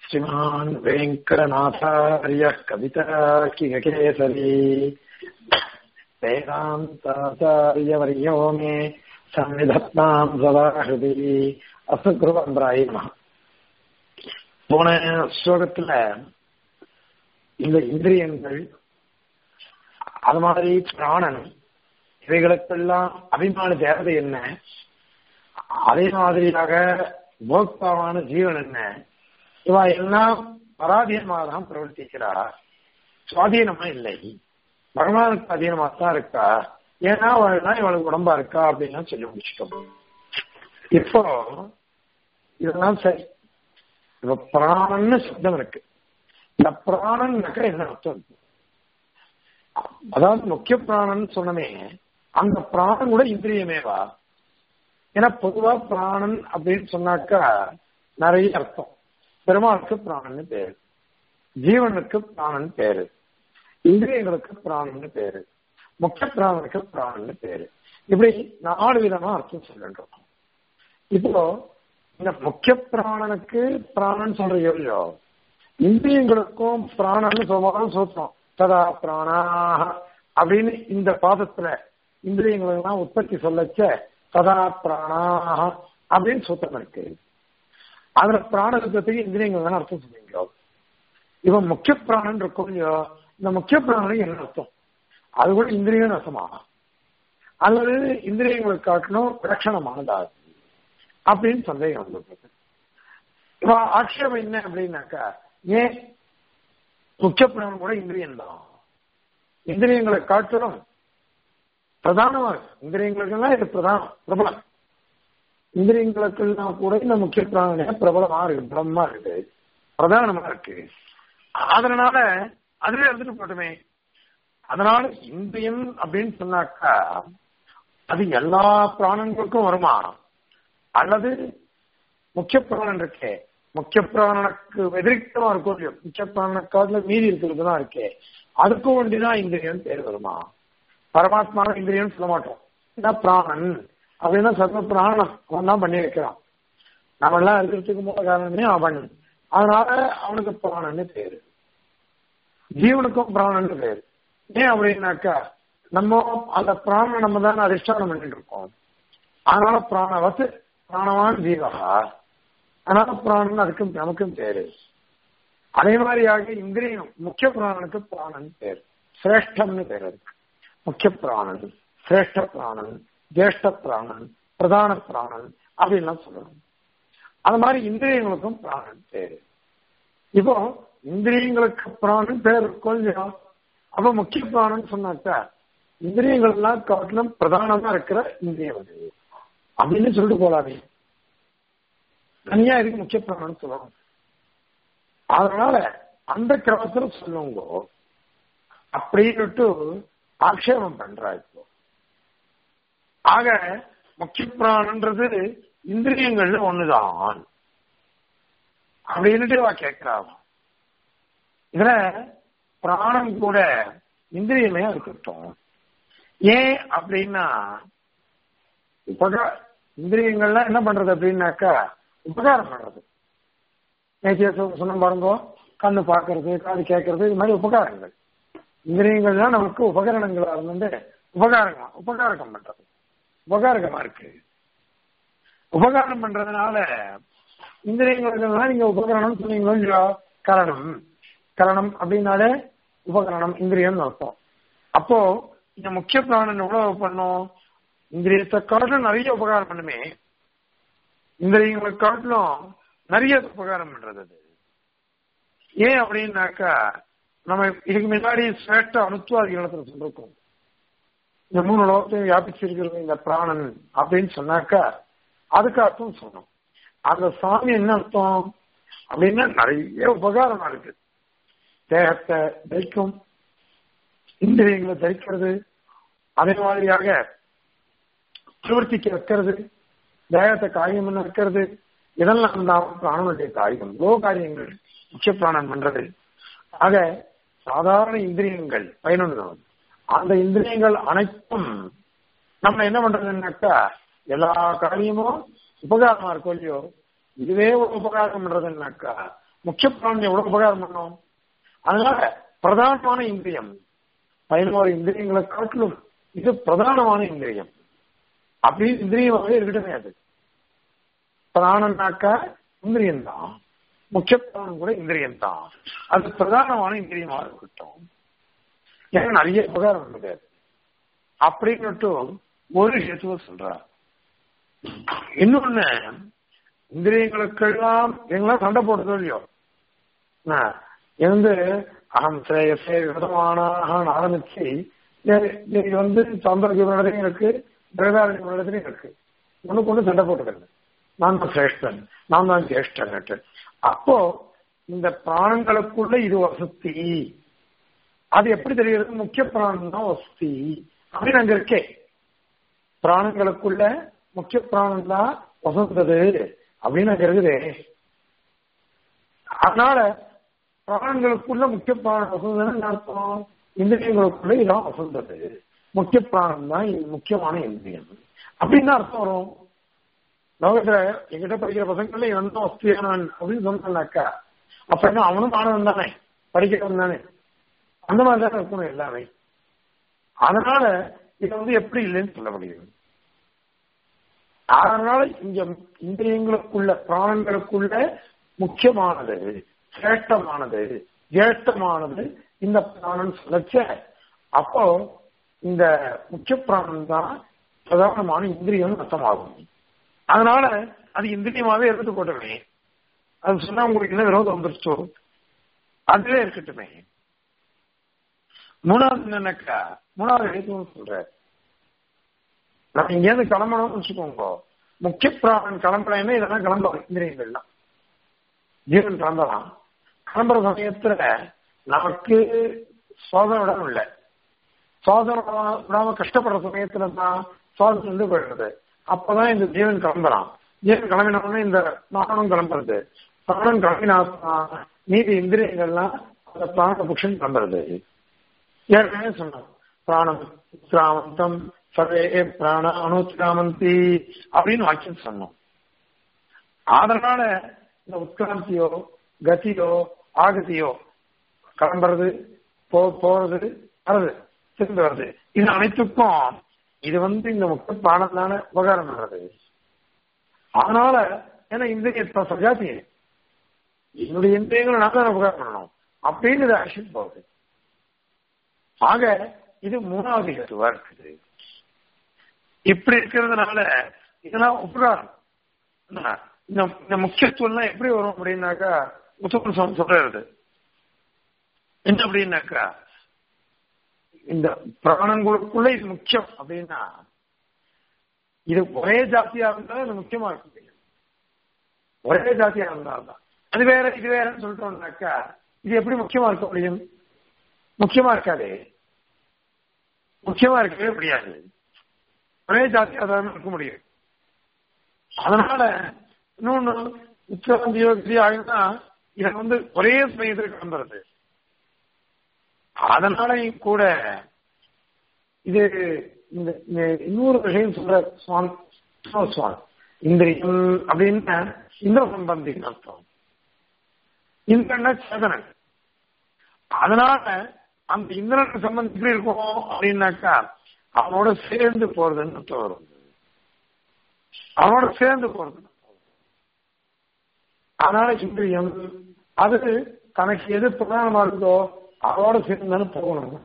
श्रीमान् वेङ्कटनाथार्यः कविताकिकेसरी वेदान्ताचार्यवर्यो मे सन्निधत्ताम् सदा हृदि அசு குருவந்திராயி மகா போன ஸ்லோகத்துல இந்த இந்திரியங்கள் அது மாதிரி பிராணன் இவைகளுக்கெல்லாம் அபிமான தேவதை என்ன அதே மாதிரியாக போக்தாவான ஜீவன் என்ன இவ எல்லாம் பராதீனமாக தான் பிரவர்த்திக்கிறார் சுவாதீனமா இல்லை பகவானுக்கு அதீனமா தான் இருக்கா ஏன்னா அவள்தான் இவளுக்கு உடம்பா இருக்கா அப்படின்னு சொல்லி முடிச்சிட்டோம் இப்போ இதெல்லாம் சரி இப்ப பிராணன்னு சப்தம் இருக்கு இந்த பிராணன்னாக்க என்ன அர்த்தம் அதாவது முக்கிய பிராணன் சொன்னமே அந்த பிராணன் கூட இந்திரியமேவா ஏன்னா பொதுவா பிராணன் அப்படின்னு சொன்னாக்கா நிறைய அர்த்தம் பெருமாளுக்கு பிராணன் பேரு ஜீவனுக்கு பிராணன் பேரு இந்திரியங்களுக்கு பிராணன் பேரு முக்கிய பிராணனுக்கு பிராணன் பேரு இப்படி நாலு விதமா அர்த்தம் சொல்லின்றோம் இப்போ இந்த முக்கிய பிராணனுக்கு பிராணன் சொல்ற எவ்வளோ இந்திரியங்களுக்கும் பிராணன் சொல்லுவாங்க சூத்திரம் ததா பிராணாக அப்படின்னு இந்த பாதத்துல இந்திரியங்களெல்லாம் உற்பத்தி சொல்லச்ச ததா பிராணாக அப்படின்னு சூத்திரம் இருக்கு அதுல பிராணத்துக்கு இந்திரியங்கள் தானே அர்த்தம் சொல்லுவீங்க இவன் முக்கிய பிராணன் இருக்கும் இல்லையோ இந்த முக்கிய பிராணனுக்கு என்ன அர்த்தம் அது கூட இந்திரியம் அர்த்தமா அல்லது இந்திரியங்களுக்கு காட்டணும் விலட்சணமானதா அப்படின்னு சந்தேகம் வந்துருக்கு இப்ப ஆட்சேபம் என்ன அப்படின்னாக்கா ஏன் முக்கிய பிராணம் கூட இந்திரியம் தான் இந்திரியங்களை காட்டிலும் பிரதானமா இருக்கு இந்திரியங்களுக்கெல்லாம் இது பிரதானம் பிரபலம் இந்திரியங்களுக்கெல்லாம் கூட இந்த முக்கிய பிராணனே பிரபலமா இருக்கு பிரபலமா இருக்கு பிரதானமா இருக்கு அதனால அதுவே இருந்துட்டு போட்டுமே அதனால இந்திரியம் அப்படின்னு சொன்னாக்கா அது எல்லா பிராணங்களுக்கும் வருமா அல்லது முக்கிய பிராணன் இருக்கே முக்கிய பிராணனுக்கு எதிர்க்கமா இருக்கும் இல்லையோ முக்கிய பிராணக்காதுல மீதி இருக்கிறது தான் இருக்கே அதுக்கும் ஒண்டிதான் இந்திரியம் பேர் வருமா பரமாத்மா இந்திரியம் சொல்ல மாட்டோம் ஏன்னா பிராணன் அப்படின்னா சர்வ பிராணம் அவன் தான் பண்ணி வைக்கிறான் நம்ம எல்லாம் இருக்கிறதுக்கு மூல காரணமே அவன் அதனால அவனுக்கு பிராணன்னு பேரு ஜீவனுக்கும் பிராணன் பேரு ஏன் அப்படின்னாக்கா நம்ம அந்த பிராணம் நம்ம தானே அதிஷ்டானம் பண்ணிட்டு இருக்கோம் அதனால பிராணவத்து பிராணவான் ஜீவகா அதனால பிராணன் அதுக்கும் நமக்கும் பேரு அதே மாதிரியாக இந்திரியம் முக்கிய பிராணனுக்கு பிராணன் பேர் சிரேஷ்டம்னு பேர் இருக்கு முக்கிய பிராணன் சிரேஷ்ட பிராணன் ஜேஷ்ட பிராணன் பிரதான பிராணன் அப்படின்லாம் சொல்லணும் அது மாதிரி இந்திரியங்களுக்கும் பிராணன் பேரு இப்போ இந்திரியங்களுக்கு பிராணன் பேர் இருக்கும் இல்லையா அப்ப முக்கிய பிராணன் சொன்னாக்கா இந்திரியங்கள் எல்லாம் காட்டிலும் பிரதானமா இருக்கிற இந்திரியம் அது அப்படின்னு சொல்லிட்டு போலாமே தனியா இருக்கு முக்கிய பிராணம் சொல்லணும் அதனால அந்த கிரமத்துல சொல்லுங்க அப்படின்னுட்டு ஆக்ஷேபம் பண்றா இப்போ ஆக முக்கிய பிராணன்றது இந்திரியங்கள்ல ஒண்ணுதான் அப்படின்னுட்டு வா கேட்கிறாங்க இதுல பிராணம் கூட இந்திரியமே இருக்கட்டும் ஏன் அப்படின்னா உபகா இந்திரியங்கள்லாம் என்ன பண்றது அப்படின்னாக்கா உபகாரம் பண்றது நேற்றைய சொன்ன பாருங்க கண்ணு பார்க்கறது காது கேட்கறது இது மாதிரி உபகாரங்கள் இந்திரியங்கள்லாம் நமக்கு உபகரணங்களா இருந்து உபகாரமா உபகாரகம் பண்றது உபகாரகமா இருக்கு உபகாரம் பண்றதுனால இந்திரியங்களுக்கெல்லாம் நீங்க உபகரணம் சொன்னீங்களோ இல்லையோ கரணம் கரணம் அப்படின்னாலே உபகரணம் இந்திரியம் அர்த்தம் அப்போ இந்த முக்கிய பிராணன் எவ்வளவு பண்ணும் இந்திரியத்தை காட்டிலும் நிறைய உபகாரம் பண்ணுமே இந்திரியங்களை காட்டிலும் நிறைய உபகாரம் பண்றது அது ஏன் அப்படின்னாக்கா நம்ம இதுக்கு முன்னாடி சிரேஷ்ட அனுத்துவாதிகளத்துல சொல்லிருக்கோம் இந்த மூணு லோகத்தையும் வியாபிச்சிருக்கிறது இந்த பிராணன் அப்படின்னு சொன்னாக்கா அதுக்கு அர்த்தம் சொன்னோம் அந்த சாமி என்ன அர்த்தம் அப்படின்னா நிறைய உபகாரம் இருக்கு தேகத்தை தைக்கும் இந்திரியங்களை தரிக்கிறது அதே மாதிரியாக பிரவர்த்திக்க வைக்கிறது தேகத்தை காரியம் பண்ண வைக்கிறது இதெல்லாம் தான் பிராணனுடைய காரியம் லோ காரியங்கள் முக்கிய பிராணம் பண்றது ஆக சாதாரண இந்திரியங்கள் பயனுள்ளது அந்த இந்திரியங்கள் அனைத்தும் நம்ம என்ன பண்றதுன்னாக்கா எல்லா காரியமும் உபகாரமா இருக்கும் இல்லையோ இதுவே ஒரு உபகாரம் பண்றதுன்னாக்கா முக்கிய பிராணம் எவ்வளவு உபகாரம் பண்ணும் அதனால பிரதானமான இந்திரியம் பதினோரு இந்திரியங்களை காட்டிலும் இது பிரதானமான இந்திரியம் அப்படி இந்திரியமாகவே இருக்கட்டுமே அது பிராணம்னாக்கா இந்திரியம் தான் முக்கிய பிராணம் கூட இந்திரியம் தான் அது பிரதானமான இந்திரியமாக இருக்கட்டும் ஏன்னா நிறைய உபகாரம் இருக்குது அப்படின்னுட்டு ஒரு ஹேத்துவ சொல்றார் இன்னொன்னு இந்திரியங்களுக்கெல்லாம் எங்கெல்லாம் சண்டை போடுறதோ இல்லையோ எந்த அகம் சேயசே விதமானாக ஆரம்பிச்சு இது வந்து சந்திரஜீவன் இடத்துலையும் இருக்கு பிரதாரஜீவன் இடத்துலையும் இருக்கு ஒண்ணுக்கு ஒண்ணு சண்டை போட்டுக்கிறது நான் தான் சிரேஷ்டன் நான் தான் ஜேஷ்டன் அப்போ இந்த பிராணங்களுக்குள்ள இது வசதி அது எப்படி தெரிகிறது முக்கிய பிராணம் தான் வசதி அப்படின்னு அங்க இருக்கே பிராணங்களுக்குள்ள முக்கிய பிராணம் தான் வசந்தது அப்படின்னு அங்க இருக்குதே அதனால பிராணங்களுக்குள்ள முக்கிய பிராணம் வசந்ததுன்னு அர்த்தம் இந்திரியங்களுக்குள்ள இதான் வசந்தது முக்கிய பிராணம் தான் முக்கியமான இந்திரியம் அப்படின்னு அர்த்தம் வரும் லோகத்துல எங்கிட்ட படிக்கிற பசங்கள்ல இவன் தான் வசதியானவன் அப்படின்னு சொன்னாக்கா அப்ப என்ன அவனும் மாணவன் தானே படிக்கிறவன் தானே அந்த மாதிரி தானே இருக்கணும் எல்லாமே அதனால இது வந்து எப்படி இல்லைன்னு சொல்ல முடியும் அதனால இங்க இந்திரியங்களுக்குள்ள பிராணங்களுக்குள்ள முக்கியமானது சிரேஷ்டமானது ஜேஷ்டமானது இந்த பிராணம் சொல்லச்ச அப்போ இந்த முக்கிய பிராணம் தான் பிரதானமான இந்திரியம் அர்த்தமாகும் அதனால அது இந்திரியமாவே இருக்கட்டு போட்டுமே அது சொன்னா உங்களுக்கு என்ன விரோதம் வந்துருச்சோ அதுவே இருக்கட்டுமே மூணாவது என்னன்னாக்கா மூணாவது எழுத்துன்னு சொல்ற நம்ம இங்கேருந்து கிளம்பணும்னு வச்சுக்கோங்க முக்கிய பிராணன் கிளம்பலைன்னா இதெல்லாம் கிளம்பலாம் இந்திரியங்கள்லாம் ஜீவன் கிளம்பலாம் கிளம்புற சமயத்துல நமக்கு சோதனை விடம் இல்லை சோதனை விடாம கஷ்டப்படுற சமயத்துல தான் சோதனை வந்து போயிடுறது அப்பதான் இந்த ஜீவன் கிளம்புறான் ஜீவன் கிளம்பினோடனே இந்த நானும் கிளம்புறது பிராணம் கிளம்பினா நீதி இந்திரியங்கள்லாம் அந்த பிராண புக்ஷன் கிளம்புறது ஏற்கனவே சொன்னோம் பிராணம் உத்ராமந்தம் சர்வே பிராண அனுத்ராமந்தி அப்படின்னு வாக்கியம் சொன்னோம் அதனால இந்த உத்கிராந்தியோ கதியோ ஆகதியோ கிளம்புறது போ போறது வருது திரும்பி வருது இது அனைத்துக்கும் இது வந்து இந்த முக்கிய பிராணம் தானே உபகாரம் பண்றது அதனால ஏன்னா இந்த சஜாத்தி என்னுடைய இந்திரியங்களை நான் தான் உபகாரம் பண்ணணும் அப்படின்னு இது ஆக்ஷன் போகுது ஆக இது மூணாவது ஹேத்துவா இருக்குது இப்படி இருக்கிறதுனால இதெல்லாம் உபகாரம் இந்த முக்கியத்துவம் எப்படி வரும் அப்படின்னாக்கா உத்தமன் சுவாமி சொல்றது என்ன அப்படின்னாக்கா இந்த பிராணங்களுக்குள்ள இது முக்கியம் அப்படின்னா இது ஒரே ஜாத்தியா இருந்தா அது முக்கியமா இருக்க முடியும் ஒரே ஜாத்தியா இருந்தால்தான் அது வேற இது வேறன்னு சொல்லிட்டோம்னாக்கா இது எப்படி முக்கியமா இருக்க முடியும் முக்கியமா இருக்காது முக்கியமா இருக்கவே முடியாது ஒரே ஜாத்தியா தான் இருக்க முடியும் அதனால இன்னொன்னு உச்சவந்தியோ கிரி ஆகினா இதை வந்து ஒரே சமயத்தில் கிளம்புறது அதனாலையும் கூட இது இந்த இன்னொரு விஷயம் சொல்ற சுவாமி சுவாமி இந்திரியம் அப்படின்னா இந்திர சம்பந்தின்னு அர்த்தம் இந்திரன்னா சேதனன் அதனால அந்த இந்திரன் சம்பந்தம் எப்படி இருக்கும் அப்படின்னாக்கா அவனோட சேர்ந்து போறதுன்னு அர்த்தம் வரும் அவனோட சேர்ந்து போறது அதனால இந்திரியம் அது தனக்கு எது பிரதானமா இருக்குதோ அவனோட சேர்ந்து போகணும்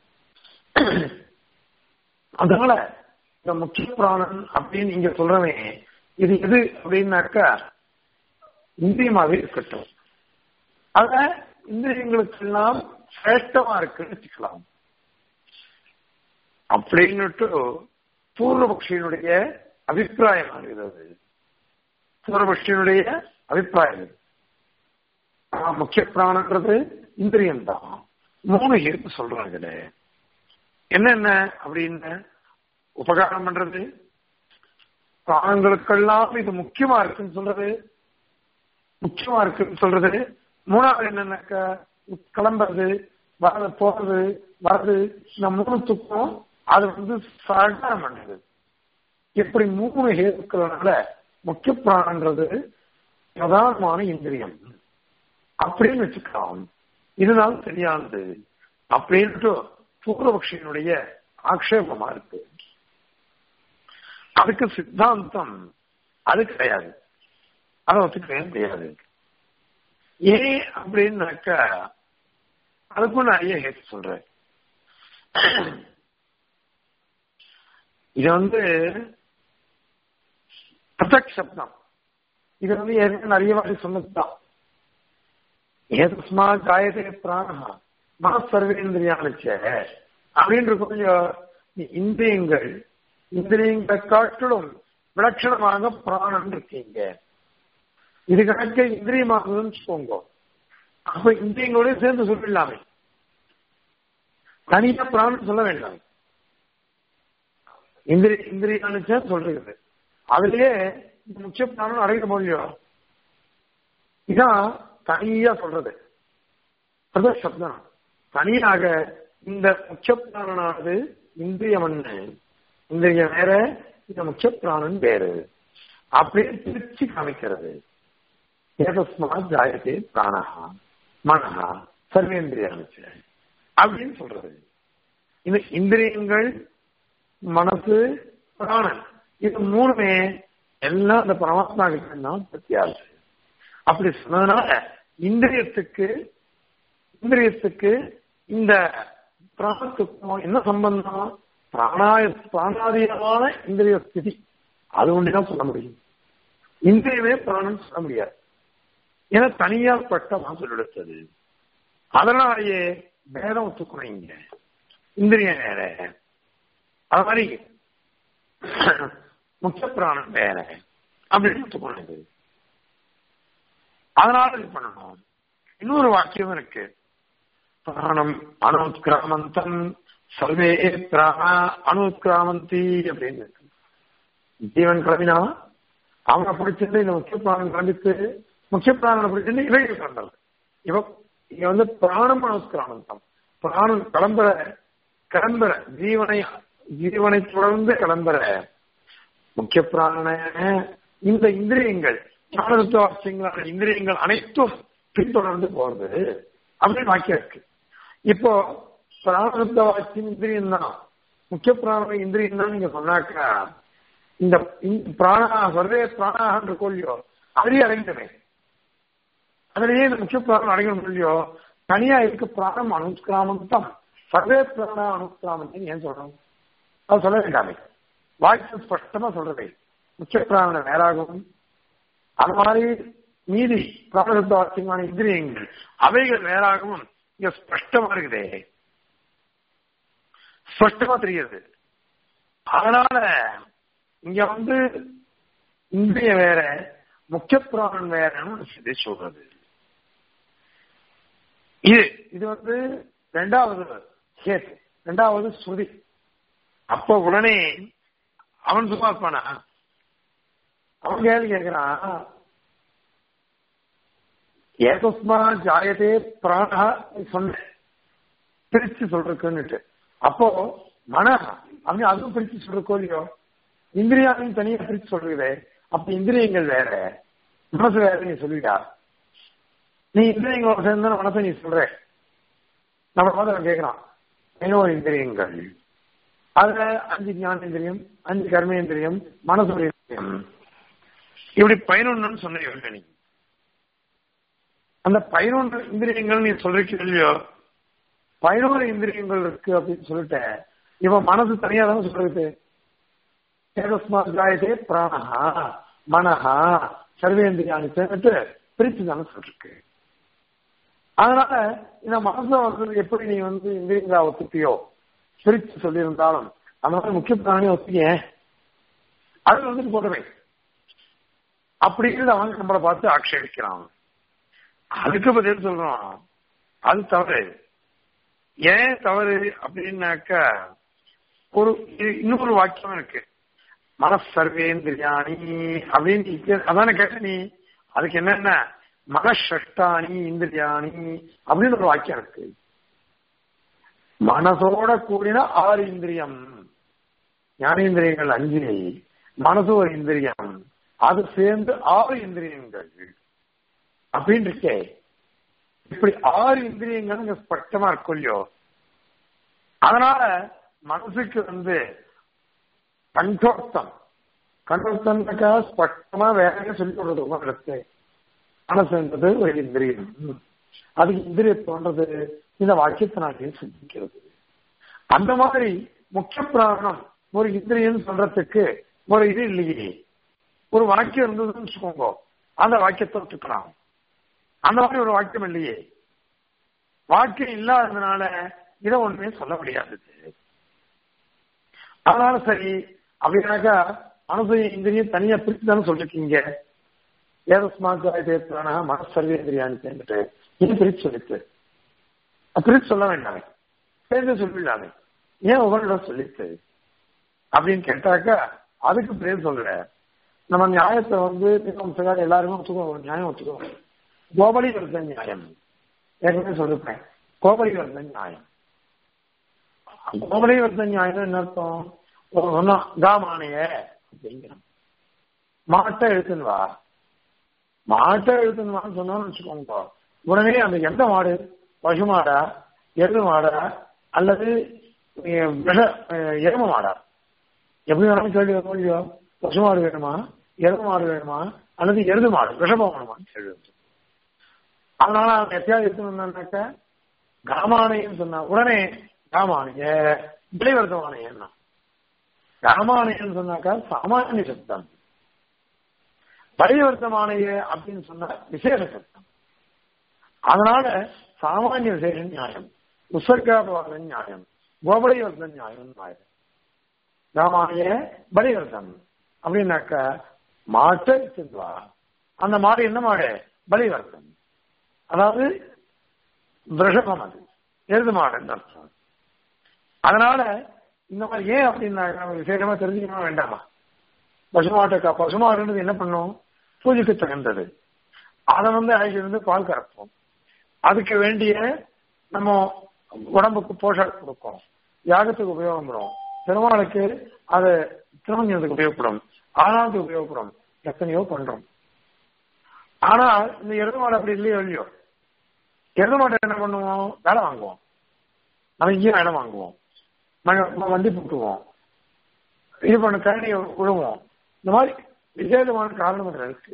அதனால இந்த முக்கிய பிராணன் அப்படின்னு இங்க சொல்றவே இது எது அப்படின்னாக்கா இந்திரியமாவே இருக்கட்டும் அத இந்திரியங்களுக்கெல்லாம் சிரேஷ்டமா இருக்குன்னு வச்சுக்கலாம் அப்படின்னுட்டு பூர்வபக்ஷியினுடைய அபிப்பிராயம் ஆகிறது பூர்வபக்ஷியினுடைய அபிப்பிராயம் முக்கிய பிராணன்றது இந்திரியம் தான் மூணு இருக்கு சொல்றாங்க என்னென்ன அப்படின்னு உபகாரம் பண்றது பிராணங்களுக்கெல்லாம் இது முக்கியமா இருக்குன்னு சொல்றது முக்கியமா இருக்குன்னு சொல்றது மூணாவது என்னன்னாக்கா கிளம்புறது வர்றது போறது வர்றது இந்த மூணுத்துக்கும் அது வந்து சககாரம் பண்ணுது இப்படி மூணு ஹேத்துக்கள்னால முக்கிய பிராணன்றது பிரதானமான இந்திரியம் அப்படின்னு வச்சுக்கலாம் இதனால சரியானது அப்படின்ட்டு பூர்வபக்ஷியினுடைய ஆக்ஷேபமா இருக்கு அதுக்கு சித்தாந்தம் அது கிடையாது அதை ஒத்துக்கவே முடியாது ஏன் அப்படின்னாக்கா அதுக்கும் நிறைய ஹேத்து சொல்றேன் இது வந்து பிரதக் சப்தம் இது வந்து ஏற்கனவே நிறைய வாட்டி சொன்னதுதான் ஏதஸ்மா காயதே பிராணா மன சர்வேந்திரியானுச்ச அப்படின்னு கொஞ்சம் இந்திரியங்கள் இந்திரியங்களை காட்டிலும் விலட்சணமாக பிராணன் இருக்கீங்க இது கணக்க இந்திரியமாகுதுன்னு சொல்லுங்க அப்ப இந்திரியங்களோட சேர்ந்து சொல்லிடலாமே தனியா பிராணம் சொல்ல வேண்டாம் இந்திரி இந்திரியானுச்சா சொல்றது அதுலயே இந்த முக்கிய பிராணம் அடைகிற முடியும் இதான் தனியா சொல்றது பிரதர் சப்தம் தனியாக இந்த முக்கிய பிராணனானது இந்திரியம் என்ன இந்திரியம் வேற இந்த முக்கிய பிராணன் வேறு அப்படின்னு பிரிச்சு காமிக்கிறது ஏதஸ்மா ஜாயத்தே பிராணஹா மனஹா சர்வேந்திரியானுச்சு அப்படின்னு சொல்றது இந்த இந்திரியங்கள் மனசு பிராணன் இது மூணுமே எல்லாம் அந்த பரமாத்மா கிட்ட தான் பிரத்தியாசம் அப்படி சொன்னதுனால இந்திரியத்துக்கு இந்திரியத்துக்கு இந்த பிராணத்துக்கும் என்ன சம்பந்தம் பிராணாய பிராணாதீனமான இந்திரிய ஸ்திதி அது ஒன்றுதான் சொல்ல முடியும் இந்திரியமே பிராணம் சொல்ல முடியாது என தனியார் பட்டமா சொல்லெடுத்தது அதனாலேயே வேதம் ஒத்துக்கணும் இங்க இந்திரியம் வேற அது மாதிரி முக்கிய பிராணம் வேற அப்படின்னு ஒத்துக்கணும் இது அதனால இது பண்ணணும் இன்னொரு வாக்கியம் இருக்கு பிராணம் அனுத்கிராமந்தம் சர்வே பிராணா அனுத்கிராமந்தி அப்படின்னு இருக்கு ஜீவன் கிளம்பினா அவனை பிடிச்சிருந்து இந்த முக்கிய பிராணம் கிளம்பித்து முக்கிய பிராணனை பிடிச்சிருந்து இவைகள் கிளம்பல இவ இங்க வந்து பிராணம் அனுத்கிராமந்தம் பிராணம் கிளம்புற கிளம்புற ஜீவனை ஜீவனை தொடர்ந்து கிளம்புற முக்கிய பிராணன இந்த இந்திரியங்கள் ஞானத்துவாசியங்களான இந்திரியங்கள் அனைத்தும் பின்தொடர்ந்து போறது அப்படின்னு வாக்கியம் இருக்கு இப்போ பிராணத்த வாக்கியம் இந்திரியம் தான் முக்கிய பிராண இந்திரியம் தான் நீங்க சொன்னாக்கா இந்த பிராணா சர்வே பிராணாக இருக்கோ இல்லையோ அதுலயே அடங்கிட்டமே அதுலயே இந்த முக்கிய பிராணம் அடங்கணும் இல்லையோ தனியா இருக்கு பிராணம் அனுஷ்கிராமம் தான் சர்வே பிராணா அனுஷ்கிராமம் ஏன் சொல்றோம் அது சொல்ல வேண்டாமே வாக்கியம் ஸ்பஷ்டமா சொல்றதே முக்கிய பிராண வேறாகவும் அது மாதிரி மீதி பிராணத்த வாக்கியமான இந்திரியங்கள் அவைகள் வேறாகவும் இங்க ஸ்பஷ்டமா இருக்குதே ஸ்பஷ்டமா தெரியுது அதனால இங்க வந்து இந்திரிய வேற முக்கிய பிராணம் வேறன்னு சொல்றது இது இது வந்து ரெண்டாவது கேஸ் ரெண்டாவது ஸ்ருதி அப்ப உடனே அவன் சும்மா இருப்பானா அவன் கேள்வி கேட்கிறான் ஏகஸ்மா ஜாயதே பிராணா சொன்ன பிரிச்சு சொல்றதுன்னுட்டு அப்போ மன அப்படி அதுவும் பிரிச்சு சொல்றக்கோ இல்லையோ இந்திரியாவையும் தனியா பிரிச்சு சொல்றதே அப்ப இந்திரியங்கள் வேற மனசு வேற நீ சொல்லிட்டா நீ இந்திரியங்களோட சேர்ந்த மனசை நீ சொல்ற நம்ம மாதிரி கேட்கிறான் ஐநூறு இந்திரியங்கள் அதுல அஞ்சு ஞானேந்திரியம் அஞ்சு கர்மேந்திரியம் மனசுரியம் இப்படி பதினொன்னு சொன்ன நீ அந்த பதினொன்று இந்திரியங்கள் நீ சொல்றீங்க இல்லையோ பதினோரு இந்திரியங்கள் இருக்கு அப்படின்னு சொல்லிட்டு இவன் மனசு தனியா தானே சொல்றது ஏகஸ்மா ஜாயதே பிராணஹா மனஹா சர்வேந்திரியானி சேர்ந்துட்டு பிரிச்சு தானே சொல்லிருக்கு அதனால இந்த மனசுல வந்து எப்படி நீ வந்து இந்திரியங்களா ஒத்துப்பியோ பிரிச்சு சொல்லியிருந்தாலும் அந்த மாதிரி முக்கிய பிராணியை ஒத்துக்க அது வந்துட்டு போட்டவே அப்படின்னு அவன் நம்மளை பார்த்து ஆக்ஷேபிக்கிறான் அதுக்கு பதில் சொல்றான் அது தவறு ஏன் தவறு அப்படின்னாக்கா ஒரு இன்னொரு வாக்கியம் இருக்கு மனசர்வேந்திரியாணி அப்படின்னு அதான கேட்ட நீ அதுக்கு என்னென்ன மனஷஷ்டானி இந்திரியாணி அப்படின்னு ஒரு வாக்கியம் இருக்கு மனசோட கூடின ஆறு இந்திரியம் ஞானேந்திரியங்கள் அஞ்சு மனசு ஒரு இந்திரியம் அது சேர்ந்து ஆறு இந்திரியங்கள் அப்படின்னு இருக்கே இப்படி ஆறு இந்திரியங்களும் இங்க ஸ்பஷ்டமா இருக்கும் இல்லையோ அதனால மனசுக்கு வந்து கண்டோர்த்தம் கண்டோர்த்தம்னாக்கா ஸ்பஷ்டமா வேற சொல்லி கொடுறது உலகத்தை மனசுன்றது ஒரு இந்திரியம் அதுக்கு இந்திரியம் தோன்றது இந்த வாக்கியத்தினாலே சிந்திக்கிறது அந்த மாதிரி முக்கிய பிராணம் ஒரு இந்திரியம் சொல்றதுக்கு ஒரு இது இல்லையே ஒரு வாக்கியம் இருந்ததுன்னு வச்சுக்கோங்க அந்த வாக்கியத்தை விட்டுக்கலாம் அந்த மாதிரி ஒரு வாக்கியம் இல்லையே வாக்கியம் இல்லாததுனால இதை ஒண்ணுமே சொல்ல முடியாது அதனால சரி அப்படின்னாக்கா மனசு இந்திரியம் தனியா பிரித்து தானே சொல்லிருக்கீங்க ஏதஸ்மாத்னா மனசர்வேந்திரியான்னு சேர்ந்துட்டு இது பிரித்து சொல்லித்து பிரித்து சொல்ல வேண்டாமே சேர்ந்து சொல்லிடலாமே ஏன் ஒவ்வொரு சொல்லித்து அப்படின்னு கேட்டாக்கா அதுக்கு பேர் சொல்ற நம்ம நியாயத்தை வந்து மீமாம்சகார் எல்லாருமே ஒத்துக்கோ நியாயம் ஒத்துக்கோ கோபலி வருத நியாயம் ஏற்கனவே சொல்லிருப்பேன் கோபலி வருத நியாயம் கோபலி வருத நியாயம் என்ன அர்த்தம் சொன்னா காமானைய அப்படிங்கிறான் மாட்டை எழுத்துன்னு வா மாட்டை எழுத்துன்னு வான்னு சொன்னோம்னு வச்சுக்கோங்க உடனே அந்த எந்த மாடு பசு மாடா எருது மாடா அல்லது எரும மாடா எப்படி வேணாலும் கேள்வி வரும் இல்லையோ பசு மாடு வேணுமா எருது மாடு வேணுமா அல்லது எருது மாடு விஷபம் வேணுமான்னு கேள்வி வரும் அதனால அவன் எத்தையாவது எடுத்துனாக்க காமானையம் சொன்னா உடனே காமானைய விளைவர்த்தமானையன்னா காமானையம் சொன்னாக்கா சாமானிய சப்தம் பரிவர்த்தமானைய அப்படின்னு சொன்னா விசேஷ சப்தம் அதனால சாமானிய விசேஷ நியாயம் உசர்காபவாத நியாயம் கோபரிவர்த்த நியாயம் நியாயம் ராமாய பலிவர்த்தம் அப்படின்னாக்க மாட்டை செல்வா அந்த மாடு என்ன மாடு பலிவர்த்தம் அதாவது விஷபம் அது எருது மாடுன்னு அர்த்தம் அதனால இந்த மாதிரி ஏன் அப்படின்னா நம்ம விசேஷமா தெரிஞ்சுக்கணும் வேண்டாமா பசுமாட்டுக்கா பசுமாடுன்றது என்ன பண்ணும் பூஜைக்கு தகுந்தது அதை வந்து அழைச்சிட்டு வந்து பால் கறப்போம் அதுக்கு வேண்டிய நம்ம உடம்புக்கு போஷாக்கு கொடுக்கும் யாகத்துக்கு உபயோகப்படும் பெருமாளுக்கு அது திருமஞ்சனத்துக்கு உபயோகப்படும் ஆனாத்துக்கு உபயோகப்படும் எத்தனையோ பண்றோம் ஆனா இந்த எருது மாடு அப்படி இல்லையோ இல்லையோ எருது மாட்டை என்ன பண்ணுவோம் வேலை வாங்குவோம் நம்ம இங்கேயும் இடம் வாங்குவோம் நாங்க வண்டி போட்டுவோம் இது பண்ண கரணியை விழுவோம் இந்த மாதிரி விசேஷமான காரணம் அதுல இருக்கு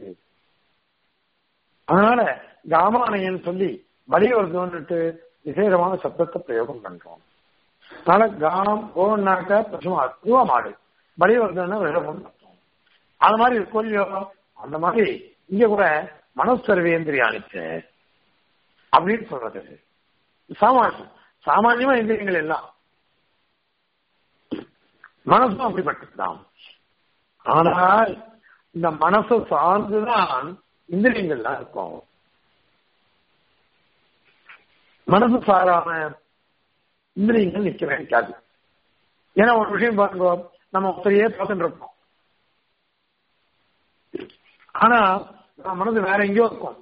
அதனால காமானையன்னு சொல்லி வலியுறுத்துவன்ட்டு விசேஷமான சப்தத்தை பிரயோகம் பண்றோம் அதனால கானம் ஓன்னாக்க பசுமா பூவா மாடு வலியுறுத்தம்னா விஷமம் அர்த்தம் அது மாதிரி கொல்லியோ அந்த மாதிரி இங்க கூட மனசர்வேந்திரியானிச்சு அப்படின்னு சொல்றது சாமானியம் சாமானியமா இந்திரியங்கள் எல்லாம் மனசும் அப்படிப்பட்டதுதான் ஆனால் இந்த மனசை சார்ந்துதான் இந்திரியங்கள்லாம் இருக்கும் மனசு சாராம இந்திரியங்கள் நிக்க வேண்டியது ஏன்னா ஒரு விஷயம் பாருங்க நம்ம ஒருத்தரையே பார்த்துட்டு இருப்போம் ஆனா நம்ம மனசு வேற எங்கேயோ இருக்கும்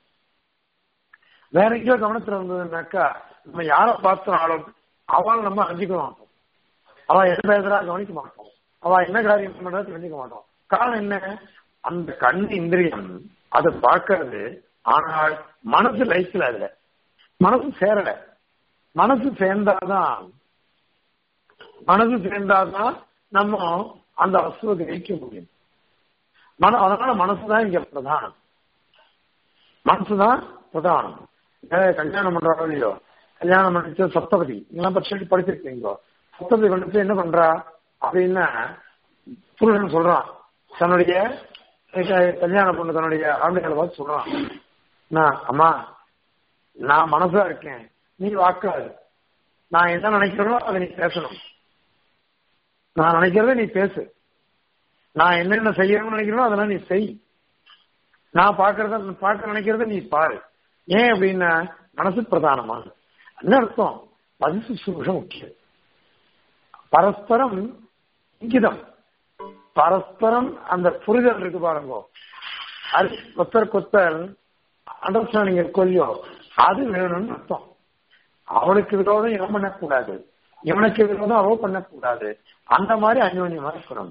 வேற எங்கேயோ கவனத்துல இருந்ததுனாக்கா நம்ம யாரை பார்த்தாலும் அவள் நம்ம அஞ்சிக்க மாட்டோம் அவ என்ன பேசுறா கவனிக்க மாட்டோம் அவ என்ன காரியம் பண்றா தெரிஞ்சுக்க மாட்டோம் காரணம் என்ன அந்த கண் இந்திரியம் அதை பார்க்கறது ஆனால் மனசு லைஃப்ல அதுல மனசு சேரல மனசு சேர்ந்தாதான் மனசு சேர்ந்தாதான் நம்ம அந்த வசுவை கிரகிக்க முடியும் மன அதனால மனசுதான் இங்க பிரதானம் மனசுதான் பிரதானம் கல்யாணம் பண்றாரோ இல்லையோ கல்யாணம் பண்ணிச்சு சப்தபதி இதெல்லாம் பட்சம் படிச்சிருக்கீங்க சப்தபதி கொண்டு என்ன பண்றா அப்படின்னா புருஷன் சொல்றான் தன்னுடைய கல்யாணம் பொண்ணு தன்னுடைய ஆண்டுகளை பார்த்து சொல்றான் நான் அம்மா நான் மனசா இருக்கேன் நீ வாக்காது நான் என்ன நினைக்கிறேனோ அதை நீ பேசணும் நான் நினைக்கிறத நீ பேசு நான் என்னென்ன செய்யணும்னு நினைக்கிறேனோ அதெல்லாம் நீ செய் நான் பாக்குறத பார்க்க நினைக்கிறத நீ பாரு ஏன் அப்படின்னா மனசு பிரதானமா என்ன அர்த்தம் அது சுசுரூஷம் முக்கியம் பரஸ்பரம் இங்கிதம் பரஸ்பரம் அந்த புரிதல் இருக்கு பாருங்க அது கொத்தர் கொத்தர் அண்டர்ஸ்டாண்டிங் இருக்கோ அது வேணும்னு அர்த்தம் அவளுக்கு விரோதம் இவன் பண்ணக்கூடாது இவனுக்கு விரோதம் அவ பண்ணக்கூடாது அந்த மாதிரி அந்யோன்யமா இருக்கணும்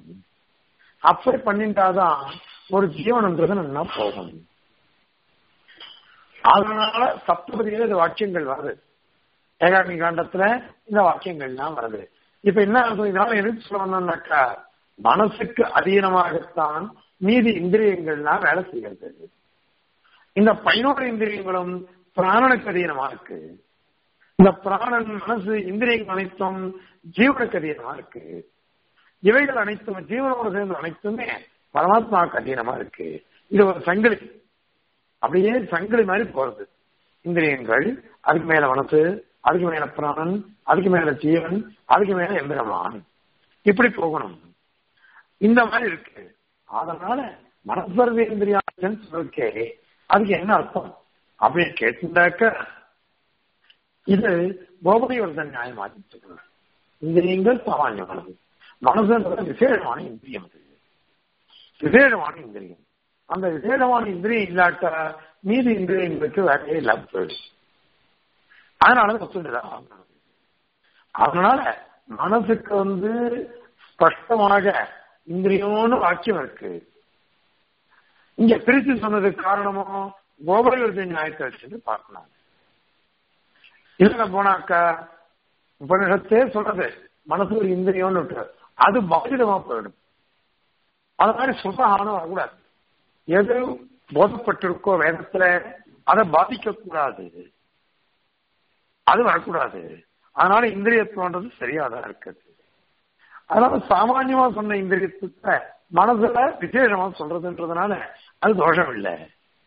அப்படி பண்ணிட்டாதான் ஒரு ஜீவனன்றது நல்லா போகும் அதனால சப்தபதியில இந்த வாக்கியங்கள் வருது ஏகாமி காண்டத்துல இந்த வாக்கியங்கள்லாம் வருது இப்ப என்ன அர்த்தம் இதனால எதுக்கு சொல்லணும்னாக்கா மனசுக்கு அதீனமாகத்தான் மீதி இந்திரியங்கள்லாம் வேலை செய்கிறது இந்த பதினோரு இந்திரியங்களும் பிராணனுக்கு அதீனமா இருக்கு இந்த பிராணன் மனசு இந்திரியங்கள் அனைத்தும் ஜீவனுக்கு அதீனமா இருக்கு இவைகள் அனைத்தும் ஜீவனோடு சேர்ந்து அனைத்துமே பரமாத்மாவுக்கு அதீனமா இருக்கு இது ஒரு சங்கிலி அப்படியே சங்கிலி மாதிரி போறது இந்திரியங்கள் அதுக்கு மேல மனசு அதுக்கு மேல பிராணன் அதுக்கு மேல ஜீவன் அதுக்கு மேல எந்திரமான் இப்படி போகணும் இந்த மாதிரி இருக்கு அதனால மனசர்வேந்திரியான் இருக்கே அதுக்கு என்ன அர்த்தம் அப்படின்னு கேட்டுட்டாக்க இது கோபதிவர்தன் நியாயமாக்கிட்டு இருக்கு இந்திரியங்கள் சாமானியமானது மனசுன்றது விசேஷமான இந்திரியம் அது விசேஷமான இந்திரியம் அந்த விசேஷமான இந்திரியம் இல்லாட்ட மீதி இந்திரியங்களுக்கு வேலையே இல்லாம போயிடும் அதனால ஒத்துண்டுதான் அதனால மனசுக்கு வந்து ஸ்பஷ்டமாக இந்திரியம்னு வாக்கியம் இருக்கு இங்க பிரித்து சொன்னதுக்கு காரணமும் கோபரவிருத்த நியாயத்தை வச்சுட்டு பார்க்கலாம் இல்ல போனாக்கா உபனிஷத்தே சொல்றது மனசு ஒரு இந்திரியம்னு விட்டு அது பாதிதமா போயிடும் அது மாதிரி சுத்தகானம் வரக்கூடாது எது போதப்பட்டிருக்கோ வேதத்துல அதை பாதிக்க கூடாது அது வரக்கூடாது அதனால இந்திரியத்துவன்றது சரியாதான் இருக்குது அதனால சாமான்யமா சொன்ன இந்திரியத்தை மனசுல விசேஷமா சொல்றதுன்றதுனால அது தோஷம் இல்லை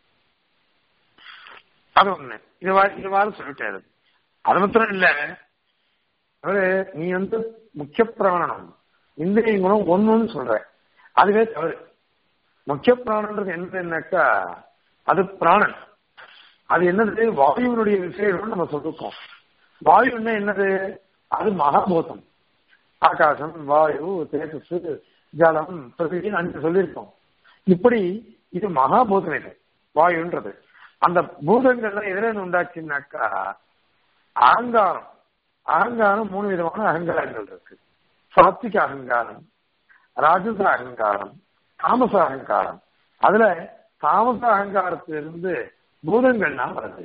அது ஒண்ணு இது இதுவாறு சொல்லிட்டாரு அது மாத்திரம் இல்ல அவரு நீ வந்து முக்கிய பிராணனம் இந்திரியங்களும் ஒண்ணுன்னு சொல்ற அதுவே தவறு முக்கிய பிராணன்றது என்னன்னாக்கா அது பிராணன் அது என்னது வாயுவினுடைய விசேஷம் நம்ம சொல்லிருக்கோம் வாயுன்னா என்னது அது மகாபூதம் ஆகாசம் வாயு தேஜஸ் ஜலம் பிரகிருதி அஞ்சு சொல்லியிருக்கோம் இப்படி இது மகாபூதம் இது வாயுன்றது அந்த பூதங்கள்லாம் எதிரே உண்டாச்சுன்னாக்கா அகங்காரம் அகங்காரம் மூணு விதமான அகங்காரங்கள் இருக்கு சாத்விக அகங்காரம் ராஜச அகங்காரம் தாமச அகங்காரம் அதுல தாமச அகங்காரத்திலிருந்து பூதங்கள்லாம் வருது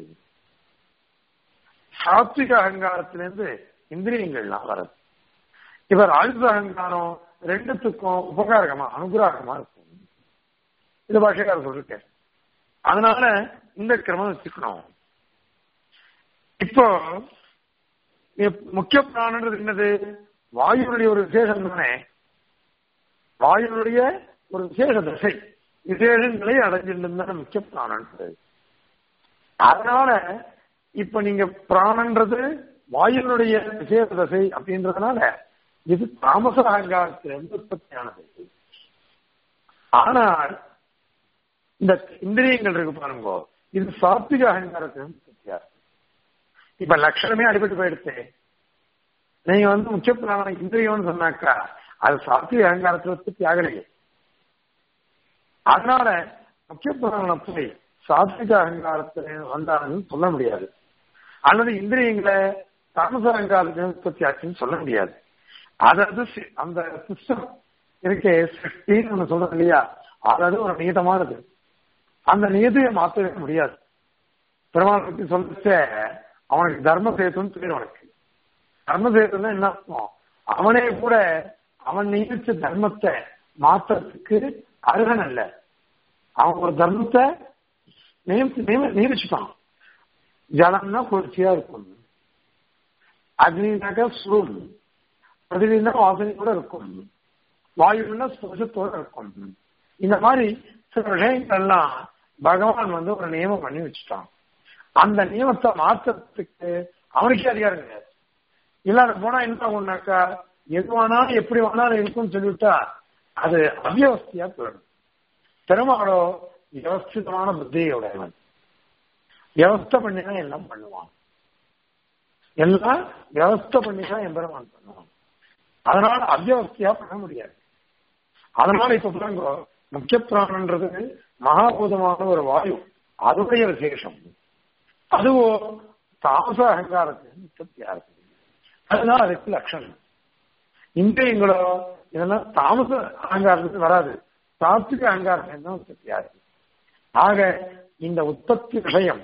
சாத்விக அகங்காரத்திலிருந்து இந்திரியங்கள்லாம் வருது இப்ப ராஜச அகங்காரம் ரெண்டுத்துக்கும் உபகாரகமா அனுகிரகமா இருக்கும் இது பாஷக்கார சொல்லிருக்கேன் அதனால இந்த கிரமம் வச்சுக்கணும் இப்போ முக்கிய பிராணன்றது என்னது வாயுனுடைய ஒரு விசேஷம் தானே வாயுனுடைய ஒரு விசேஷ தசை விசேஷங்களை அடைஞ்சிருந்தா முக்கிய பிராணன்றது அதனால இப்ப நீங்க பிராணன்றது வாயுனுடைய விசேஷ தசை அப்படின்றதுனால இது தாமச அகங்காரத்திலிருந்து உற்பத்தியானது ஆனால் இந்த இந்திரியங்கள் இருக்கு பாருங்க இது சாத்விக அகங்காரத்திலிருந்து உற்பத்தியாரு இப்ப லட்சணமே அடிபட்டு போயிடுச்சு நீங்க வந்து முக்கிய பிராணம் இந்திரியம்னு சொன்னாக்கா அது சாத்விக அகங்காரத்தில் உற்பத்தி ஆகலையே அதனால முக்கிய பிராணம் போய் சாத்விக அகங்காரத்தில் வந்தாங்கன்னு சொல்ல முடியாது அல்லது இந்திரியங்களை தாமச அகங்காரத்தில் உற்பத்தி ஆச்சுன்னு சொல்ல முடியாது அதாவது அந்த சிஸ்டம் இருக்கே சிருஷ்டின்னு ஒண்ணு சொல்றோம் இல்லையா அதாவது ஒரு நீதமானது அந்த நீதியை மாற்றவே முடியாது பெருமாள் பத்தி சொல்லிச்ச அவனுக்கு தர்ம சேத்துன்னு பேர் அவனுக்கு தர்ம சேத்துன்னா என்ன அர்த்தம் அவனே கூட அவன் நியமிச்ச தர்மத்தை மாற்றத்துக்கு அருகன் அல்ல அவன் ஒரு தர்மத்தை நியமிச்சு நியமிச்சுட்டான் ஜலம்னா குளிர்ச்சியா இருக்கும் அக்னினாக்க சுடும் பிரதிநிதினா வாசனை கூட இருக்கும் வாயுன்னா சுவசத்தோட இருக்கும் இந்த மாதிரி சில விஷயங்கள்லாம் பகவான் வந்து ஒரு நியமம் பண்ணி வச்சுட்டான் அந்த நியமத்தை மாற்றத்துக்கு அவனுக்கே அதிகாரம் கிடையாது இல்லாத போனா என்ன ஆகும்னாக்கா எது வேணாலும் எப்படி வேணாலும் இருக்கும்னு சொல்லிவிட்டா அது அவியவஸ்தையா போயிடும் பெருமாளோ வியவஸ்திதமான புத்தியுடையவன் வியவஸ்தை பண்ணிதான் எல்லாம் பண்ணுவான் எல்லாம் வியவஸ்தை பண்ணிதான் எம்பெருமான் பண்ணுவான் அதனால அத்தியவஸ்தையா பண்ண முடியாது அதனால இப்ப பாருங்க முக்கிய பிராணன்றது மகாபூதமான ஒரு வாயு அதுடைய விசேஷம் அதுவோ தாமச அகங்காரத்தின் உற்பத்தியா இருக்கு அதனால அதுக்கு லட்சணம் இந்திரியங்களோ இதெல்லாம் தாமச அகங்காரத்துக்கு வராது சாத்விக அகங்காரத்தின் தான் உற்பத்தியா இருக்கு ஆக இந்த உற்பத்தி விஷயம்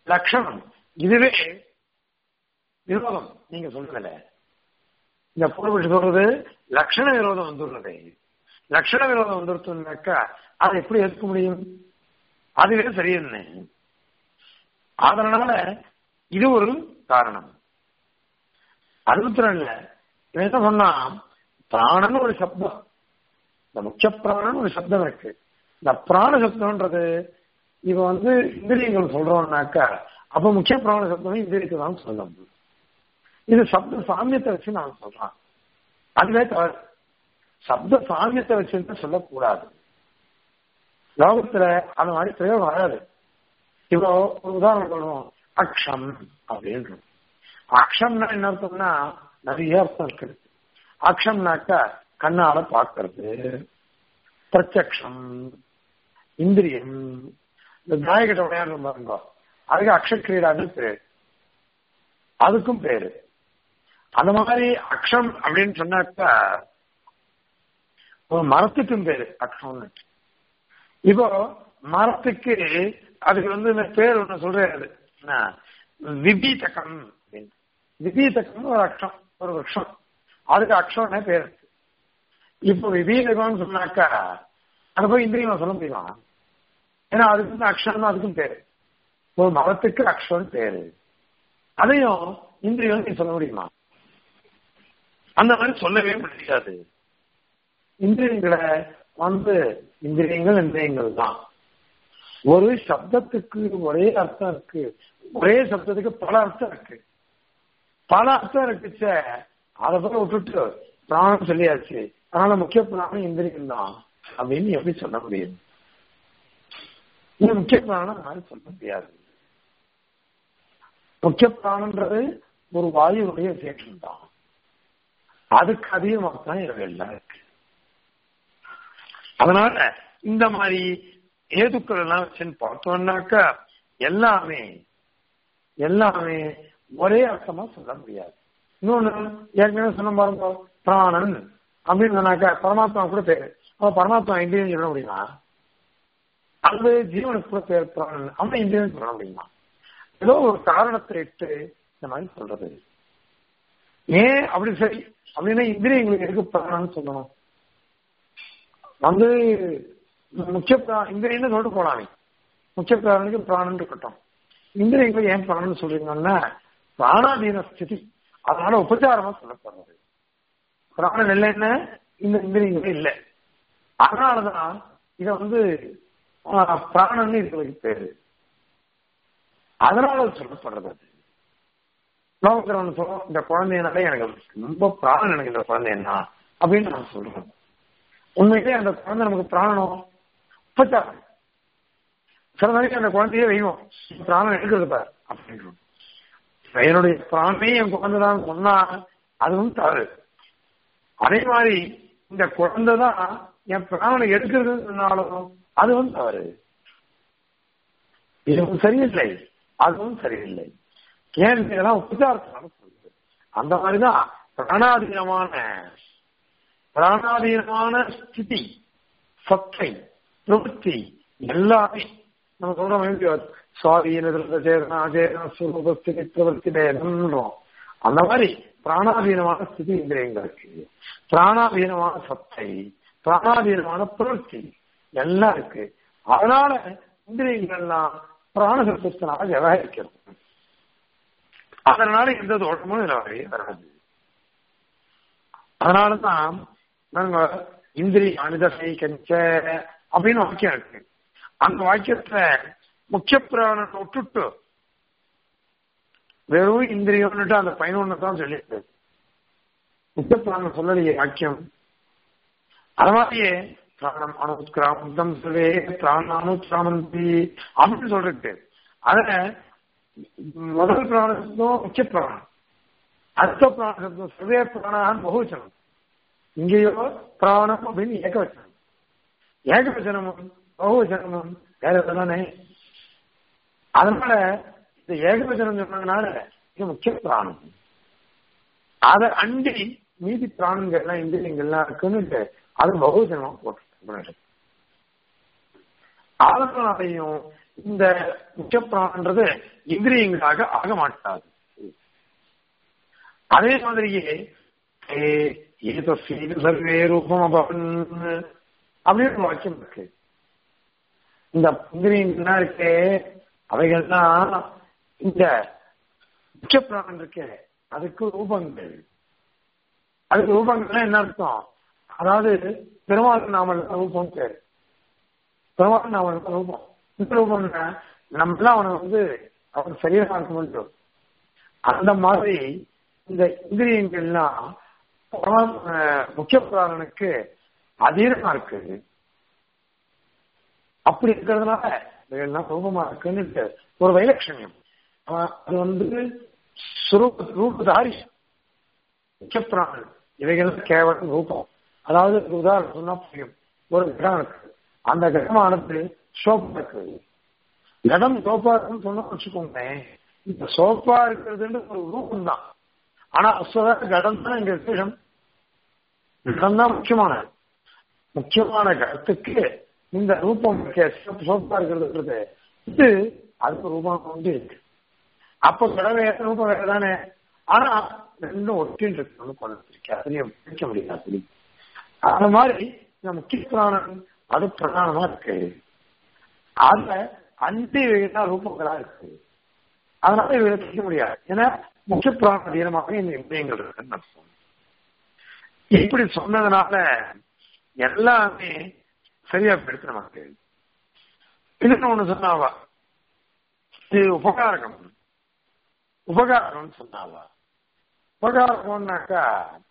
லட்சணம் இதுவே விரோதம் நீங்க சொல்றதுல இந்த பூர்வபட்சி சொல்றது லட்சண விரோதம் வந்துள்ளது லட்சண விரோதம் வந்துருச்சுனாக்கா அதை எப்படி ஏற்க முடியும் அதுவே சரியில்லை அதனால இது ஒரு காரணம் அறுபத்தி ரெண்டுல இவன் என்ன சொன்னா பிராணன் ஒரு சப்தம் இந்த முக்கிய பிராணன் ஒரு சப்தம் இருக்கு இந்த பிராண சப்தம்ன்றது இவ வந்து இந்திரியங்கள் சொல்றோம்னாக்கா அப்ப முக்கிய பிராண சப்தம் இந்திரியத்தை தான் சொல்லணும் இது சப்த சாமியத்தை வச்சு நான் சொல்றேன் அதுவே தவறு சப்த சாமியத்தை வச்சு சொல்லக்கூடாது லோகத்துல அந்த மாதிரி பிரயோகம் வராது இப்போ ஒரு உதாரணம் சொல்லுவோம் அக்ஷம் அப்படின்றோம் அக்ஷம்னா என்ன அர்த்தம்னா நிறைய அர்த்தம் இருக்குது அக்ஷம்னாக்கா கண்ணால பார்க்கறது பிரத்யக்ஷம் இந்திரியம் இந்த தாயகட்ட விளையாடுற பாருங்க அதுக்கு அக்ஷக்கிரீடான்னு பேரு அதுக்கும் பேரு அந்த மாதிரி அக்ஷம் அப்படின்னு சொன்னாக்கா ஒரு மரத்துக்கும் பேரு அக்ஷம்னு இப்போ மரத்துக்கு அதுக்கு வந்து இந்த பேர் ஒண்ணு சொல்றாரு விபீதகம் அப்படின்னு விபீதகம் ஒரு அக்ஷம் ஒரு வருஷம் அதுக்கு அக்ஷம்னே பேர் இருக்கு இப்போ விபீதகம்னு சொன்னாக்கா அது போய் இந்திரியமா சொல்ல முடியுமா ஏன்னா அதுக்கு வந்து அக்ஷரம் அதுக்கும் பேரு ஒரு மரத்துக்கு அக்ஷரம் பேரு அதையும் இந்திரியம் நீ சொல்ல முடியுமா அந்த மாதிரி சொல்லவே முடியாது இந்திரியங்களை வந்து இந்திரியங்கள் இந்திரியங்கள் தான் ஒரு சப்தத்துக்கு ஒரே அர்த்தம் இருக்கு ஒரே சப்தத்துக்கு பல அர்த்தம் இருக்கு பல அர்த்தம் இருக்குச்ச அதை போல விட்டுட்டு பிராணம் சொல்லியாச்சு அதனால முக்கிய பிராணம் இந்திரியம் தான் அப்படின்னு எப்படி சொல்ல முடியும் இது முக்கிய பிராணம் மாதிரி சொல்ல முடியாது முக்கிய பிராணன்றது ஒரு வாயுடைய சேஷம் தான் அதுக்கு அதிகமாக தான் எல்லாம் இருக்கு அதனால இந்த மாதிரி ஏதுக்கள் எல்லாம் வச்சுன்னு பார்த்தோம்னாக்கா எல்லாமே எல்லாமே ஒரே அர்த்தமா சொல்ல முடியாது இன்னொன்னு ஏற்கனவே சொன்ன பாருங்க பிராணன் அப்படின்னு சொன்னாக்கா பரமாத்மா கூட பேரு அவன் பரமாத்மா இந்தியன் சொல்ல முடியுமா அல்லது ஜீவனுக்கு கூட பேர் பிராணன் அவன் இந்தியன் சொல்ல முடியுமா ஏதோ ஒரு காரணத்தை இட்டு இந்த மாதிரி சொல்றது ஏன் அப்படி சரி அப்படின்னா இந்திரியங்களுக்கு எதுக்கு பிராணம்னு சொல்லணும் வந்து முக்கிய இந்திரியன்னு சொல்லிட்டு போலாமே முக்கிய பிராணனுக்கு பிராணன் இருக்கட்டும் இந்திரியங்களுக்கு ஏன் பிராணன் சொல்றீங்கன்னா பிராணாதீன ஸ்திதி அதனால உபச்சாரமா சொல்லப்படுறது பிராணன் இல்லைன்னா இந்த இந்திரியங்களே இல்லை அதனாலதான் இத வந்து பிராணன் இதுக்கு பேரு அதனால சொல்லப்படுறது அது லோகத்தில் சொல்றோம் இந்த குழந்தைனாலே எனக்கு ரொம்ப பிராணம் எனக்கு இந்த குழந்தை என்ன அப்படின்னு நான் சொல்றேன் உண்மையிலே அந்த குழந்தை நமக்கு பிராணம் உபச்சாரம் சில நாளைக்கு அந்த குழந்தையே வைவோம் பிராணம் எடுக்கிறது பார் அப்படின்றோம் என்னுடைய பிராணமே என் குழந்தை தான் சொன்னா அதுவும் தவறு அதே மாதிரி இந்த குழந்தை தான் என் பிராணனை எடுக்கிறதுனாலும் அதுவும் தவறு இதுவும் சரியில்லை அதுவும் சரியில்லை ஏன் இதெல்லாம் உபச்சாரத்தினால சொல்லுது அந்த மாதிரிதான் பிராணாதீனமான பிராணாதீனமான ஸ்திதி சத்தை பிரவൃத்தி எல்லாமே நம்ம சொல்றோம் சுவாதீன சேதனா சேதன சுரூபஸ்திதி பிரவൃத்தி பேதம்ன்றோம் அந்த மாதிரி பிராணாதீனமான ஸ்திதி இந்திரியங்களுக்கு பிராணாதீனமான சத்தை பிராணாதீனமான பிரவൃத்தி எல்லாம் இருக்கு அதனால இந்திரியங்கள்லாம் பிராணசத்தினால விவகரிக்கிறோம் அதனால எந்த தோட்டமும் இதுல வரவே வராது அதனாலதான் நாங்க இந்திரி அனுதசை கஞ்ச அப்படின்னு வாக்கியம் இருக்கு அந்த வாக்கியத்துல முக்கிய பிராணத்தை விட்டுட்டு வெறும் இந்திரியம்னுட்டு அந்த பதினொன்னு தான் சொல்லியிருக்கு முக்கிய பிராணம் சொல்லலையே வாக்கியம் அது மாதிரியே பிராணம் அனுத்கிராமந்தம் சொல்லே பிராண அனுத்கிராமந்தி அப்படின்னு சொல்றது அதுல முதல் பிராணசப்தம் முக்கிய பிராணம் அடுத்த பிராணசப்தம் சர்வே பிராணான் பகுவச்சனம் இங்கேயோ பிராணம் அப்படின்னு ஏகவச்சனம் ஏகவச்சனமும் பகுவச்சனமும் வேற தானே அதனால இந்த ஏகவச்சனம் சொன்னதுனால இது முக்கிய பிராணம் அதை அண்டி மீதி பிராணங்கள்லாம் இந்திரியங்கள்லாம் இருக்குன்னு அது பகுஜனமா போட்டு அதனாலையும் இந்த முக்கியப்பிராணன்றது இந்திரியங்களாக ஆக மாட்டாது அதே மாதிரியே ஏ ஏதோ சர்வே ரூபம் அபவன் அப்படின்னு வாக்கியம் இருக்கு இந்த இந்திரியங்கள்னா இருக்கே அவைகள்லாம் இந்த முக்கிய பிராணம் இருக்கே அதுக்கு ரூபங்கள் அதுக்கு ரூபங்கள்னா என்ன அர்த்தம் அதாவது பெருமாள் நாமல் ரூபம் பேரு பெருமாள் நாமல் ரூபம் இந்த ரூபம்னா நம்மளாம் அவனை வந்து அவன் சரீரமா இருக்க முடியும் அந்த மாதிரி இந்த இந்திரியங்கள்லாம் முக்கிய பிராணனுக்கு அதீரமா இருக்குது அப்படி இருக்கிறதுனால இதெல்லாம் ரூபமா இருக்குன்னு ஒரு வைலட்சணியம் அது வந்து ரூபதாரி முக்கியப்பிராணன் இவைகள் கேவலம் ரூபம் அதாவது உதாரணம் சொன்னா புரியும் ஒரு கிரகம் இருக்கு அந்த கிரகமானது சோப்பா இருக்குது இடம் சோப்பா இருக்குன்னு சொன்னா வச்சுக்கோங்க இந்த சோப்பா இருக்கிறதுன்ற ஒரு ரூபம் தான் ஆனா அஸ்வத கடம் தான் இங்க விசேஷம் கடம் தான் முக்கியமானது முக்கியமான கடத்துக்கு இந்த ரூபம் சோப்பா இருக்கிறது இது அதுக்கு ரூபம் வந்து இருக்கு அப்ப கடை வேற ரூபம் வேற தானே ஆனா ரெண்டும் ஒட்டின் இருக்கணும்னு கொண்டு அதையும் பிடிக்க முடியாது அந்த மாதிரி இந்த முக்கிய பிராணம் அது பிரதானமா இருக்கு அதுல அஞ்சு தான் ரூபங்களா இருக்கு அதனால இவரை பிடிக்க முடியாது ஏன்னா முக்கிய பிராண தீனமாக இந்த இந்திரியங்கள் இருக்குன்னு இப்படி சொன்னதுனால எல்லாமே சரியா போயிடுச்சு நமக்கு இன்னும் ஒண்ணு சொன்னாவா இது உபகாரகம் உபகாரம்னு சொன்னாவா உபகாரம்னாக்கா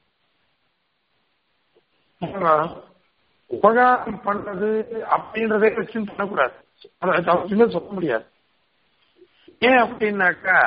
உபகாரம் பண்றது அப்படின்றதே வச்சு பண்ணக்கூடாது அதை அவசியமே சொல்ல முடியாது ஏன் அப்படின்னாக்கா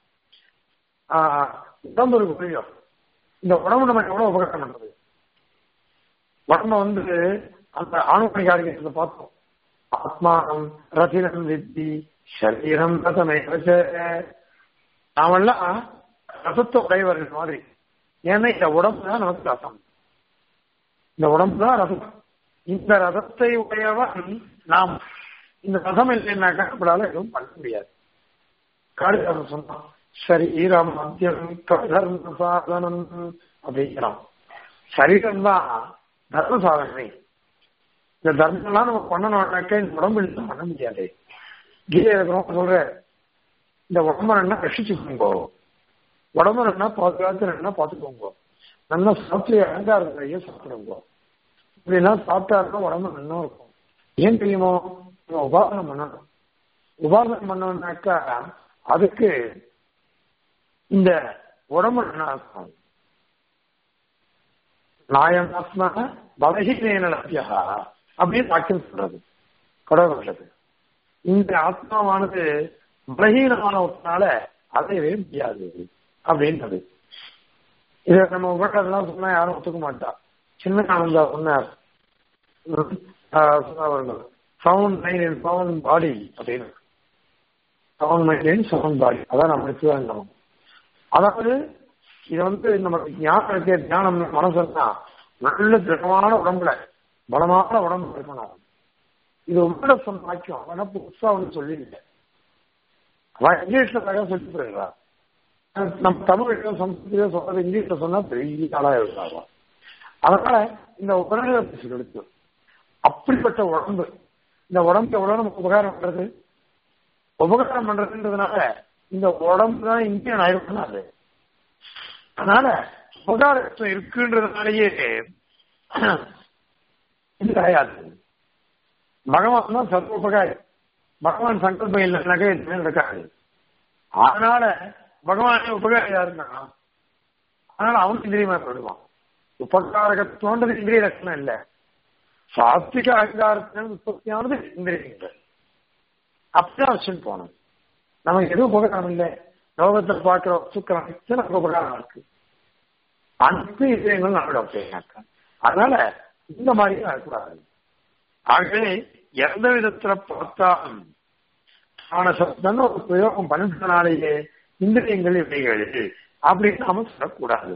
உடம்பு இருக்கு புரியும் இந்த உடம்பு நம்ம எவ்வளவு உபகாரம் பண்றது உடம்ப வந்து அந்த ஆணுமணி காரிகத்தை பார்த்தோம் ஆத்மானம் ரத்தினம் வித்தி சரீரம் ரதமே நாமெல்லாம் ரசத்தை உடையவர்கள் மாதிரி ஏன்னா இந்த உடம்பு தான் நமக்கு ரசம் இந்த உடம்பு தான் ரசம் இந்த ரதத்தை உடையவன் நாம் இந்த ரசம் இல்லைன்னாக்கா நம்மளால எதுவும் பண்ண முடியாது காளிதாசன் சொன்னான் சரீரம் மத்தியம் தர்ம சாதனம் அப்படிங்கிறான் சரீரம் தான் தர்ம சாதனை இந்த தர்மம்லாம் நம்ம பண்ணணும்னாக்க இந்த உடம்பு இல்லை பண்ண முடியாது கீதை இருக்கிறோம் சொல்ற இந்த உடம்பு என்ன ரசிச்சுக்கோங்க உடம்பு என்ன பாதுகாத்து என்ன பார்த்துக்கோங்க நல்லா சாப்பிட்டு அலங்காரத்தையே சாப்பிடுங்க இப்படிலாம் சாப்பிட்டாருன்னா உடம்பு நல்லா இருக்கும் ஏன் தெரியுமோ உபாசனம் பண்ணணும் உபாசனம் பண்ணோம்னாக்கா அதுக்கு இந்த உடம்பு நல்லா இருக்கும் நாயனாத்மா பலகீன லட்சியா அப்படின்னு வாக்கியம் சொல்றது கடவுள் இந்த ஆத்மாவானது பலகீனமானவற்றால அடையவே முடியாது அப்படின்றது இதை நம்ம உபகரணம் சொன்னா யாரும் ஒத்துக்க மாட்டா சின்ன ஆனந்தா சொன்னார் sound mind in sound body அப்படின்னு sound mind in sound body அதான் நம்ம எடுத்துதான் அதாவது இது வந்து நமக்கு ஞானம் இருக்க தியானம் மனசுன்னா நல்ல திடமான உடம்புல பலமான உடம்பு இருக்கணும் இது உங்களோட சொன்ன வாக்கியம் ஆனா புதுசா ஒன்று சொல்லியில்லை அவன் இங்கிலீஷ்ல தகவல் சொல்லிட்டு போயிருக்கா நம்ம தமிழ் சம்ஸ்கிருதியோ சொல்றது இங்கிலீஷ்ல சொன்னா பெரிய ஆளா இருக்காங்க அதனால இந்த உபநிடத்தை எடுத்து அப்படிப்பட்ட உடம்பு இந்த உடம்பு எவ்வளவு நமக்கு உபகாரம் பண்றது உபகாரம் பண்றதுன்றதுனால இந்த உடம்பு தான் இந்தியன் ஆயிருக்கும் அது அதனால உபகாரத்துவம் இருக்குன்றதுனாலயே இது கிடையாது பகவான் தான் சர்வ உபகாரி பகவான் சங்கல்பம் இல்லைனாக்கா எதுவுமே நடக்காது அதனால பகவானே உபகாரியா இருந்தான் அதனால அவன் இந்திரியமா போயிடுவான் உபகாரகத்துவன்றது இந்திரிய லட்சணம் இல்ல சாத்விக அகங்காரத்தின் உற்பத்தியானது இந்திரியங்கள் அப்படிதான் வச்சுன்னு போனோம் நமக்கு எதுவும் உபகாரம் இல்லை லோகத்தில் பார்க்கிற வஸ்துக்கள் அனைத்து நமக்கு உபகாரம் இருக்கு அனைத்து இந்திரியங்களும் நம்மளோட உபயோகம் அதனால இந்த மாதிரி இருக்கக்கூடாது ஆகவே எந்த விதத்துல பார்த்தாலும் சப்தம் ஒரு பிரயோகம் பண்ணிட்டனாலேயே இந்திரியங்கள் இவைகள் அப்படின்னு நாம சொல்லக்கூடாது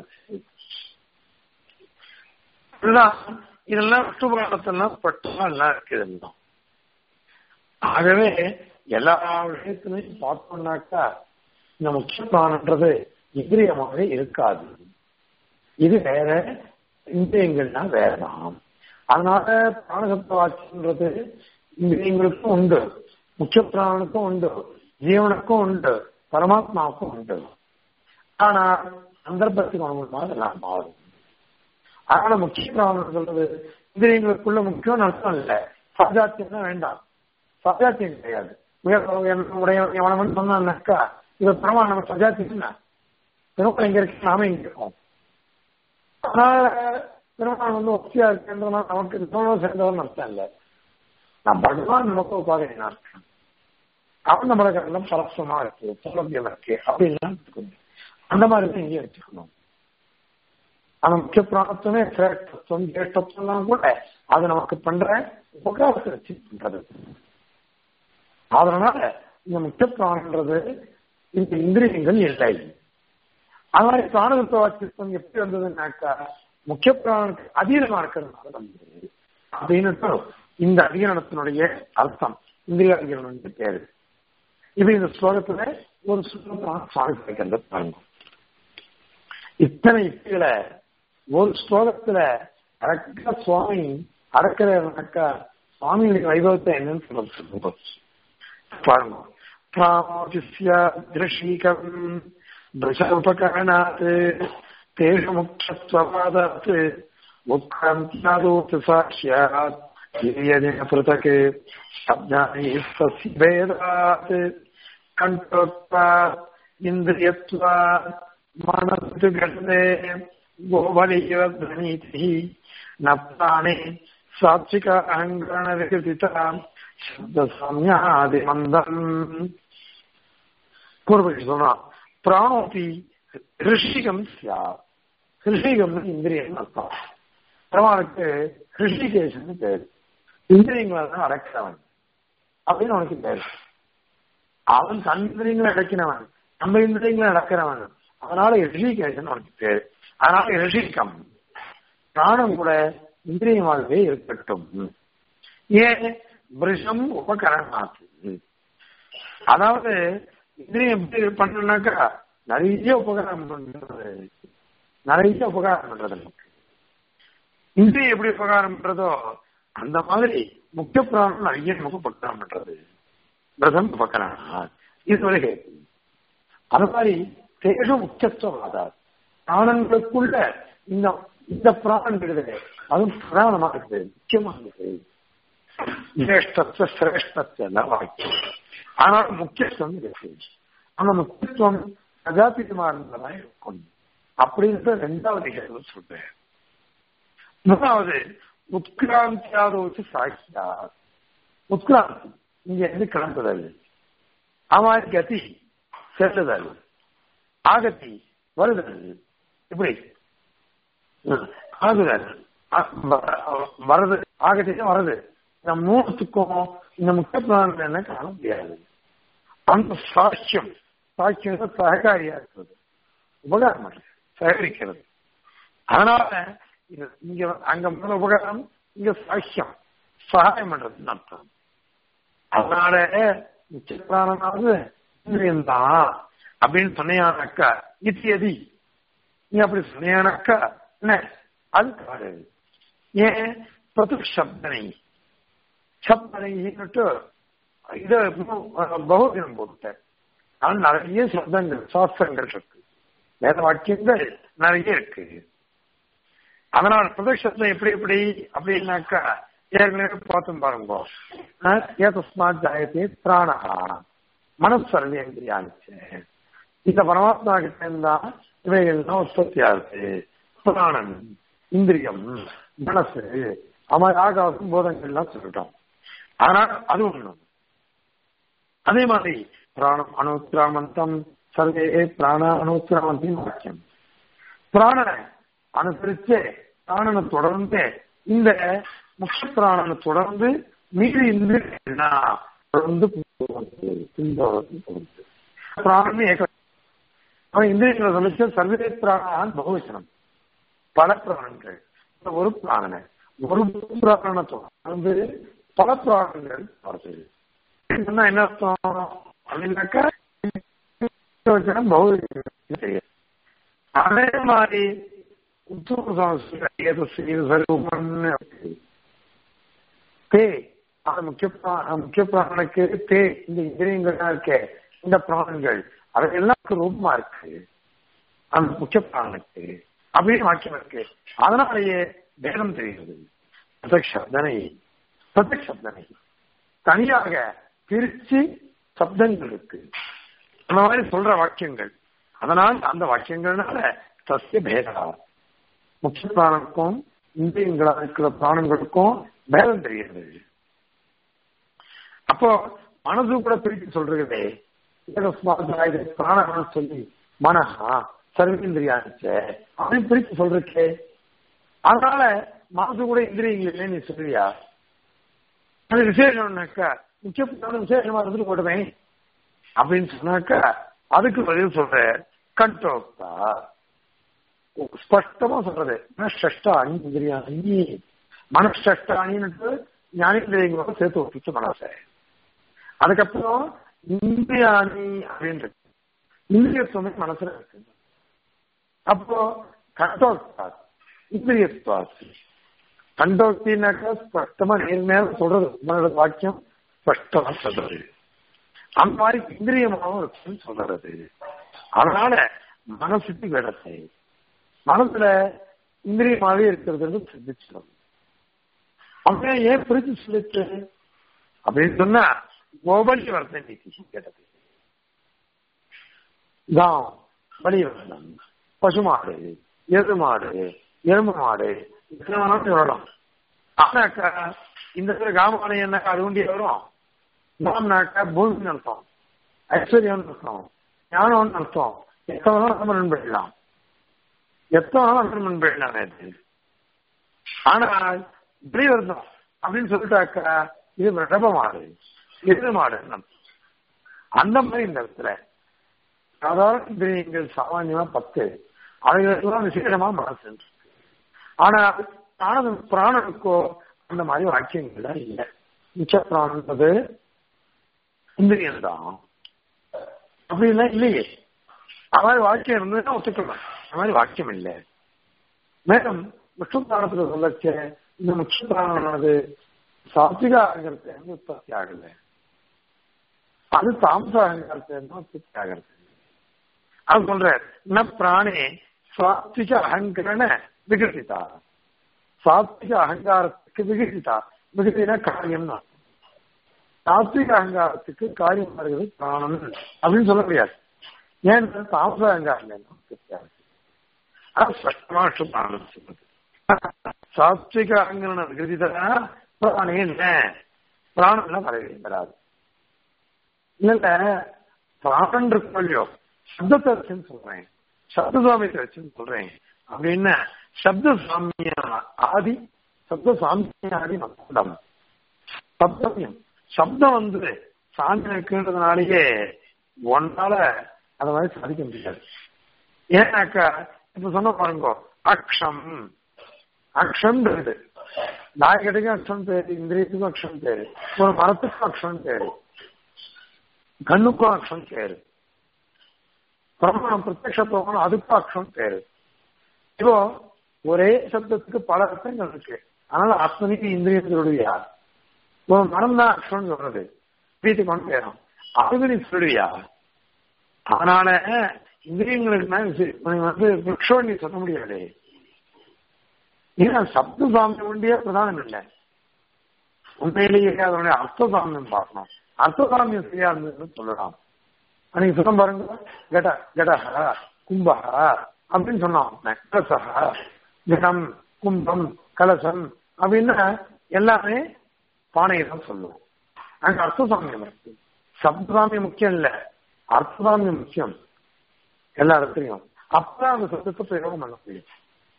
இதெல்லாம் விஷ்ணுபுராணத்தெல்லாம் பட்டுலாம் எல்லாம் இருக்குது ஆகவே எல்லா விஷயத்திலையும் பார்த்தோம்னாக்கா இந்த முக்கிய பிராணன்றது இந்திரியமாக இருக்காது இது வேற இந்திரியங்கள்னா வேறதான் அதனால பிராணசப்த வாக்கியன்றது இந்திரியங்களுக்கும் உண்டு முக்கிய பிராணனுக்கும் உண்டு ஜீவனுக்கும் உண்டு பரமாத்மாவுக்கும் உண்டு ஆனா சந்தர்ப்பத்துக்கு அனுகூலமாக எல்லாம் மாறும் அதனால முக்கிய பிராணம் சொல்றது இந்திரியங்களுக்குள்ள முக்கியம் அர்த்தம் இல்லை சஜாத்தியம் தான் வேண்டாம் சஜாத்தியம் கிடையாது உடைய எவனவன் சொன்னான்னாக்கா இது பரமா நம்ம சஜாத்தியம் என்ன பெருமாள் எங்க இருக்கு நாம எங்க இருக்கோம் அதனால பெருமாள் வந்து ஒத்தியா இருக்குன்றதுனால நமக்கு தோணம் சேர்ந்தவன் அர்த்தம் இல்லை நான் பகவான் நமக்கு உபாதையா இருக்கேன் அவன் நம்மளுக்கு எல்லாம் பரஸ்பரமா இருக்கு சௌலபியம் இருக்கு அப்படின்லாம் எடுத்துக்கணும் அந்த மாதிரி தான் இங்கே வச்சுக்கணும் அந்த முக்கிய பிராணத்துவமே சிரேஷ்டத்துவம் ஜேஷ்டத்துவம் கூட அது நமக்கு பண்ற உபகாரத்தை வச்சு பண்றது அதனால இந்த முக்கிய பிராணன்றது இந்த இந்திரியங்கள் இல்லை அது மாதிரி பிராணதத்துவ வாக்கியம் எப்படி வந்ததுன்னாக்கா முக்கிய பிராணனுக்கு அதீனமா இருக்கிறதுனால வந்தது அப்படின்னு இந்த அதிகரணத்தினுடைய அர்த்தம் இந்திரிய அதிகரணம் பேரு இது இந்த ஸ்லோகத்துல ஒரு சுலபமான சுவாமி கிடைக்கிறது பாருங்க இத்தனை யுக்திகளை ஒரு ஸ்லோகத்துல கரெக்டா சுவாமி அடக்கிறனாக்கா சுவாமியுடைய வைபவத்தை என்னன்னு சொல்ல சொல்லுங்க பாருங்க திருஷீகம் दृशोपकरणात् तेषु मुख्यत्ववादात् उत्क्रान्त्यादोत् साक्ष्यात् गिर्यजेन पृथक् शब्दानैः तस्य भेदात् कण्ठोत्वात् इन्द्रियत्वात् मनस्तु घटते गोबलीव ध्वनीतिः न प्राणे सात्विक अहङ्करणविकसिता शब्दसाम्यादिमन्दम् पूर्वपक्षि சொன்னான் பிராணோபி ரிஷிகம் சியா ரிஷிகம் இந்திரியம் அர்த்தம் பெருமாளுக்கு ரிஷிகேஷன் பேரு இந்திரியங்களை தான் அடக்கிறவன் அப்படின்னு உனக்கு பேரு அவன் தன் இந்திரியங்களை அடக்கினவன் நம்ம இந்திரியங்களை அடக்கிறவன் அதனால ரிஷிகேஷன் உனக்கு பேரு அதனால ரிஷிகம் பிராணம் கூட இந்திரியமாகவே இருக்கட்டும் ஏன் விஷம் உபகரணமாக்கு அதாவது இந்திரியம் எப்படி பண்ணணும்னாக்கா நிறைய உபகாரம் பண்றது நிறைய உபகாரம் பண்றது நமக்கு இந்திரியம் எப்படி உபகாரம் பண்றதோ அந்த மாதிரி முக்கிய பிராணம் நிறைய நமக்கு உபகாரம் பண்றது பிரதம் உபகரணம் இது ஒரு கேள்வி அது மாதிரி தேக முக்கியத்துவம் ஆதார் பிராணங்களுக்குள்ள இந்த இந்த பிராணம் இருக்குது அதுவும் பிரதானமா இருக்குது முக்கியமா இருக்குது சிரேஷ்டத்துவ சிரேஷ்டத்துவ எல்லாம் வாக்கியம் ஆனால் முக்கியத்துவம் இருக்கு அந்த முக்கியத்துவம் பிரஜாபிதமா இருந்ததா இருக்கும் அப்படின்ற ரெண்டாவது கேள்வி சொல்றேன் மூணாவது உத்கிராந்தியாதோச்சு சாட்சியா உத்கிராந்தி இங்க இருந்து கிளம்புதல் அமாரி கதி செல்லுதல் ஆகத்தி வருதல் இப்படி ஆகுதல் வருது ஆகத்தி வருது இந்த மூணுத்துக்கும் இந்த முக்கிய பிராணம் என்ன காண முடியாது அந்த சாட்சியம் சாட்சியம் சககாரியா இருக்கிறது உபகாரம் பண்றது சகரிக்கிறது அதனால இது இங்க அங்க முதல்ல உபகாரம் இங்க சாட்சியம் சகாயம் பண்றதுன்னு அர்த்தம் அதனால முக்கிய பிராணமாவது இந்திரியம்தான் அப்படின்னு சொன்னியானாக்கா இத்தியதி நீ அப்படி சொன்னியானாக்கா என்ன அது காடு ஏன் பிரது சப்தனை சப்தனைன்னுட்டு இது பகுதினம் போட்டேன் ஆனால் நிறைய சப்தங்கள் சாஸ்திரங்கள் இருக்கு வேத வாக்கியங்கள் நிறைய இருக்கு அதனால பிரதேசத்துல எப்படி எப்படி அப்படின்னாக்கா ஏற்கனவே பார்த்தோம் பாருங்க ஏதஸ்மாத் ஜாயத்தே பிராணஹா மனசர்வேந்திரியாச்சு இந்த பரமாத்மா கிட்ட இருந்தா இவைகள்லாம் உற்பத்தி ஆகுது பிராணன் இந்திரியம் மனசு அமர் ஆகாசம் போதங்கள்லாம் சொல்லிட்டோம் ஆனால் அது ஒண்ணு அதே மாதிரி பிராணம் அனுக்கிராமந்தம் சர்வே பிராண அனுக்கிராமந்தின் வாக்கியம் பிராணனை அனுசரிச்சு பிராணனை தொடர்ந்து இந்த முக்கிய பிராணனை தொடர்ந்து மீதி இந்திரியா தொடர்ந்து பிராணம் ஏக அவன் இந்திரியங்களை சொல்லிச்சு சர்வே பிராணான் பகுவச்சனம் பல பிராணங்கள் ஒரு பிராணனை ஒரு பிராணனை தொடர்ந்து பல பிராணங்கள் வருது சொன்னா என்ன அர்த்தம் அப்படின்னாக்கா வச்சனம் பௌதிக அதே மாதிரி தே அது முக்கிய முக்கிய பிராணனுக்கு தே இந்த இந்திரியங்கள்லாம் இருக்கே இந்த பிராணங்கள் அவையெல்லாம் ரூபமா இருக்கு அந்த முக்கிய பிராணனுக்கு அப்படின்னு வாக்கியம் இருக்கு அதனாலேயே வேதம் தெரிகிறது பிரதக்ஷப்தனை பிரதக்ஷப்தனை தனியாக பிரிச்சு சப்தங்கள் இருக்கு அந்த மாதிரி சொல்ற வாக்கியங்கள் அதனால் அந்த வாக்கியங்கள்னால சசிய பேதா முக்கிய பிராணனுக்கும் இந்திரியங்களா இருக்கிற பிராணங்களுக்கும் பேதம் தெரிகிறது அப்போ மனசு கூட பிரித்து சொல்றதே பிராணம் சொல்லி மனஹா சர்வேந்திரியாச்ச அப்படின்னு பிரித்து சொல்றக்கே அதனால மனசு கூட இந்திரியங்கள் இல்லை நீ சொல்றியா அது விசேஷம்னாக்கா முக்கிய பிராணம் விசேஷமா இருந்துட்டு போட்டுமே அப்படின்னு சொன்னாக்கா அதுக்கு பதில் சொல்ற கண்டோக்தா ஸ்பஷ்டமா சொல்றது மனஷ்டாணி இந்திரியாணி மனஷ்டாணின்னு ஞானேந்திரியங்களோட சேர்த்து ஒப்பிச்சு மனசை அதுக்கப்புறம் இந்திரியாணி அப்படின்னு இந்திரியத்துவமே மனசுல இருக்கு அப்போ கண்டோக்தா இந்திரியத்துவாசி கண்டோக்தினாக்கா ஸ்பஷ்டமா நேர் நேரம் சொல்றது உங்களோட வாக்கியம் ஸ்பஷ்டமா சொல்றது அந்த மாதிரி இந்திரியமாகவும் இருக்குன்னு சொல்றது அதனால மனசுக்கு விடத்தை மனசுல இந்திரியமாவே இருக்கிறது சிந்திச்சிடும் அப்படியே ஏன் பிரிச்சு சொல்லிச்சு அப்படின்னு சொன்னா கோபலி வர்த்தன் நீதி கேட்டது தான் வலிவர்த்தனம் பசுமாடு எரு மாடு எருமை மாடு எத்தனை வேணாலும் சொல்லலாம் ஆனாக்கா இந்த இடத்துல காமானை என்னக்கா அது உண்டிய வரும் நாம்னாக்கா பூமின்னு அர்த்தம் ஐஸ்வர்யம்னு அர்த்தம் ஞானம்னு அர்த்தம் எத்தனை வேணாலும் அனுமன் பண்ணிடலாம் எத்தனை வேணாலும் அனுமன் பண்ணிடலாம் நேற்று ஆனால் இப்படி வருதம் அப்படின்னு சொல்லிட்டாக்கா இது ரிடப மாடு எரு மாடு அந்த மாதிரி இந்த இடத்துல சாதாரண இந்திரியங்கள் சாமான்யமா பத்து அவைகளுக்கெல்லாம் விசேஷமா மனசு ஆனா பிராண பிராணனுக்கோ அந்த மாதிரி வாக்கியங்கள்லாம் இல்லை மிச்ச பிராணன்றது இந்திரியம் தான் அப்படிலாம் இல்லையே அது மாதிரி வாக்கியம் இருந்ததுன்னா ஒத்துக்கலாம் அது மாதிரி வாக்கியம் இல்லை மேலும் விஷ்ணு பிராணத்துல சொல்லச்ச இந்த முக்கிய பிராணமானது சாத்விக அகங்காரத்தை உற்பத்தி ஆகல அது தாமச அகங்காரத்தை உற்பத்தி ஆகிறது அது சொல்ற ந பிராணே சாத்விக அகங்கரண விகசிதா சாத்விக அகங்காரத்துக்கு விகசிதா விகசினா காரியம் தான் சாத்விக அகங்காரத்துக்கு காரியம் வருகிறது பிராணம் அப்படின்னு சொல்ல முடியாது ஏன்னா தாமச அகங்காரம் அது ஸ்பஷ்டமா பிராணம் சொல்றது சாத்விக அகங்கரண விகசிதா பிராணே என்ன பிராணம் வரவே வராது இல்ல பிராணன் இருக்கும் இல்லையோ சப்தத்தை வச்சுன்னு சொல்றேன் சப்த சுவாமியத்தை வச்சுன்னு சொல்றேன் அப்படின்னா சப்த சாமிய ஆதி சப்த சாமிய ஆதி மத்தம் சப்தமியம் சப்தம் வந்து சாமி இருக்குன்றதுனாலேயே ஒன்னால அத மாதிரி சாதிக்க முடியாது ஏன்னாக்கா இப்ப சொன்ன பாருங்க அக்ஷம் அக்ஷம் இருக்கு நாயகத்துக்கும் அக்ஷம் பேரு இந்திரியத்துக்கும் அக்ஷம் பேரு ஒரு மரத்துக்கும் அக்ஷம் பேரு கண்ணுக்கும் அக்ஷம் பேரு பிரமாணம் பிரத்யக்ஷ பிரமாணம் அதுக்கும் அக்ஷம் பேரு இப்போ ஒரே சப்தத்துக்கு பல அர்த்தங்கள் இருக்கு அதனால அத்தனைக்கு இந்திரியத்தினுடைய ஒரு மனம் தான் அக்ஷம் சொல்றது வீட்டுக்கு கொண்டு போயிடும் அதுக்கு நீ சொல்லுவியா அதனால இந்திரியங்களுக்கு வந்து விரக்ஷம் நீ சொல்ல முடியாது ஏன்னா சப்த சாமியம் ஒன்றிய பிரதானம் இல்லை உண்மையிலேயே அதனுடைய அர்த்த சாமியம் பார்க்கணும் அர்த்த சாமியம் சரியா இருந்ததுன்னு சொல்லலாம் அன்னைக்கு சொன்ன பாருங்க கட கடஹ கும்பஹ அப்படின்னு சொன்னோம் கலசஹ கடம் கும்பம் கலசம் அப்படின்னா எல்லாமே பானையை தான் சொல்லுவோம் அங்க அர்த்தசாமியம் இருக்கு சப்தாமியம் முக்கியம் இல்ல அர்த்தசாமியம் முக்கியம் எல்லா இடத்துலையும் அப்பதான் அந்த சப்தத்தை பிரயோகம் பண்ண முடியும்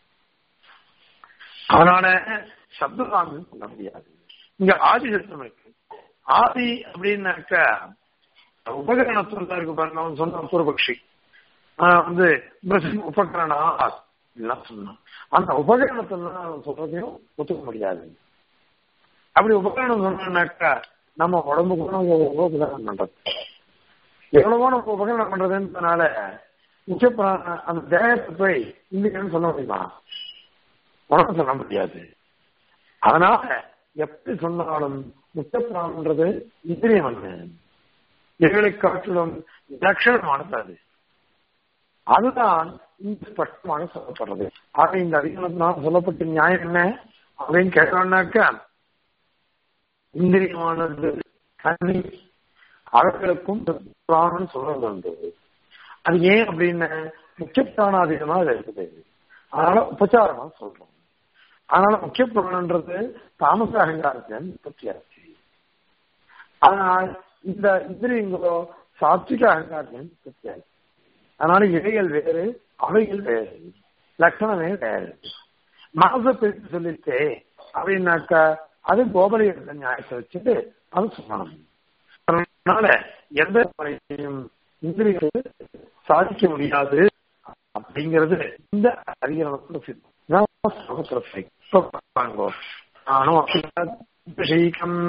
அதனால சப்தசாமியம் சொல்ல முடியாது இங்க ஆதி சப்தம் இருக்கு ஆதி அப்படின்னாக்க உபகரணத்துல இருக்கு பாருங்க அவன் சொன்ன பூர்வபக்ஷி வந்து உபகரணா எல்லாம் சொன்னான் அந்த உபகரணத்துல அவன் சொல்றதையும் ஒத்துக்க முடியாது அப்படி உபகரணம் சொன்னாக்கா நம்ம உடம்புக்கு நம்ம உபகரணம் பண்றது எவ்வளவோ நம்ம உபகரணம் பண்றதுன்றதுனால முக்கிய பிராண- அந்த தேகத்தை போய் இந்திரியன்னு சொல்ல முடியுமா உடம்பு சொல்ல முடியாது அதனால எப்படி சொன்னாலும் முக்கிய பிராணன்றது இந்திரியம் அல்ல இவைகளை காட்டிலும் லட்சணமானது அது அதுதான் இந்த ஸ்பஷ்டமாக சொல்லப்படுறது ஆக இந்த அதிகாரத்தினால் சொல்லப்பட்ட நியாயம் என்ன அப்படின்னு கேட்டோம்னாக்க இந்திரியமானது கண்ணி அவர்களுக்கும் பிராணம் சொல்றது உண்டு அது ஏன் அப்படின்னு முக்கிய பிராணாதீனமா அது இருக்குது அதனால உபச்சாரமா சொல்றோம் அதனால முக்கிய பிராணன்றது தாமச அகங்காரத்தின் உற்பத்தியாச்சு ஆனால் இந்த இந்திரியங்களோ சாத்விக அகங்காரத்தின் உற்பத்தியாச்சு அதனால இவைகள் வேறு அவைகள் வேறு லட்சணமே வேறு மனசை பிரித்து சொல்லிட்டு அப்படின்னாக்கா அது கோபலிய நியாயத்தை வச்சுட்டு அது சொல்லணும் அதனால எந்த முறையையும் இந்திரியத்தை சாதிக்க முடியாது அப்படிங்கிறது இந்த அதிகாரத்துல சித்தம். இதான் ஸ்லோகத்துல சரி. இப்ப பாருங்க. நானும் அபிஷேகம்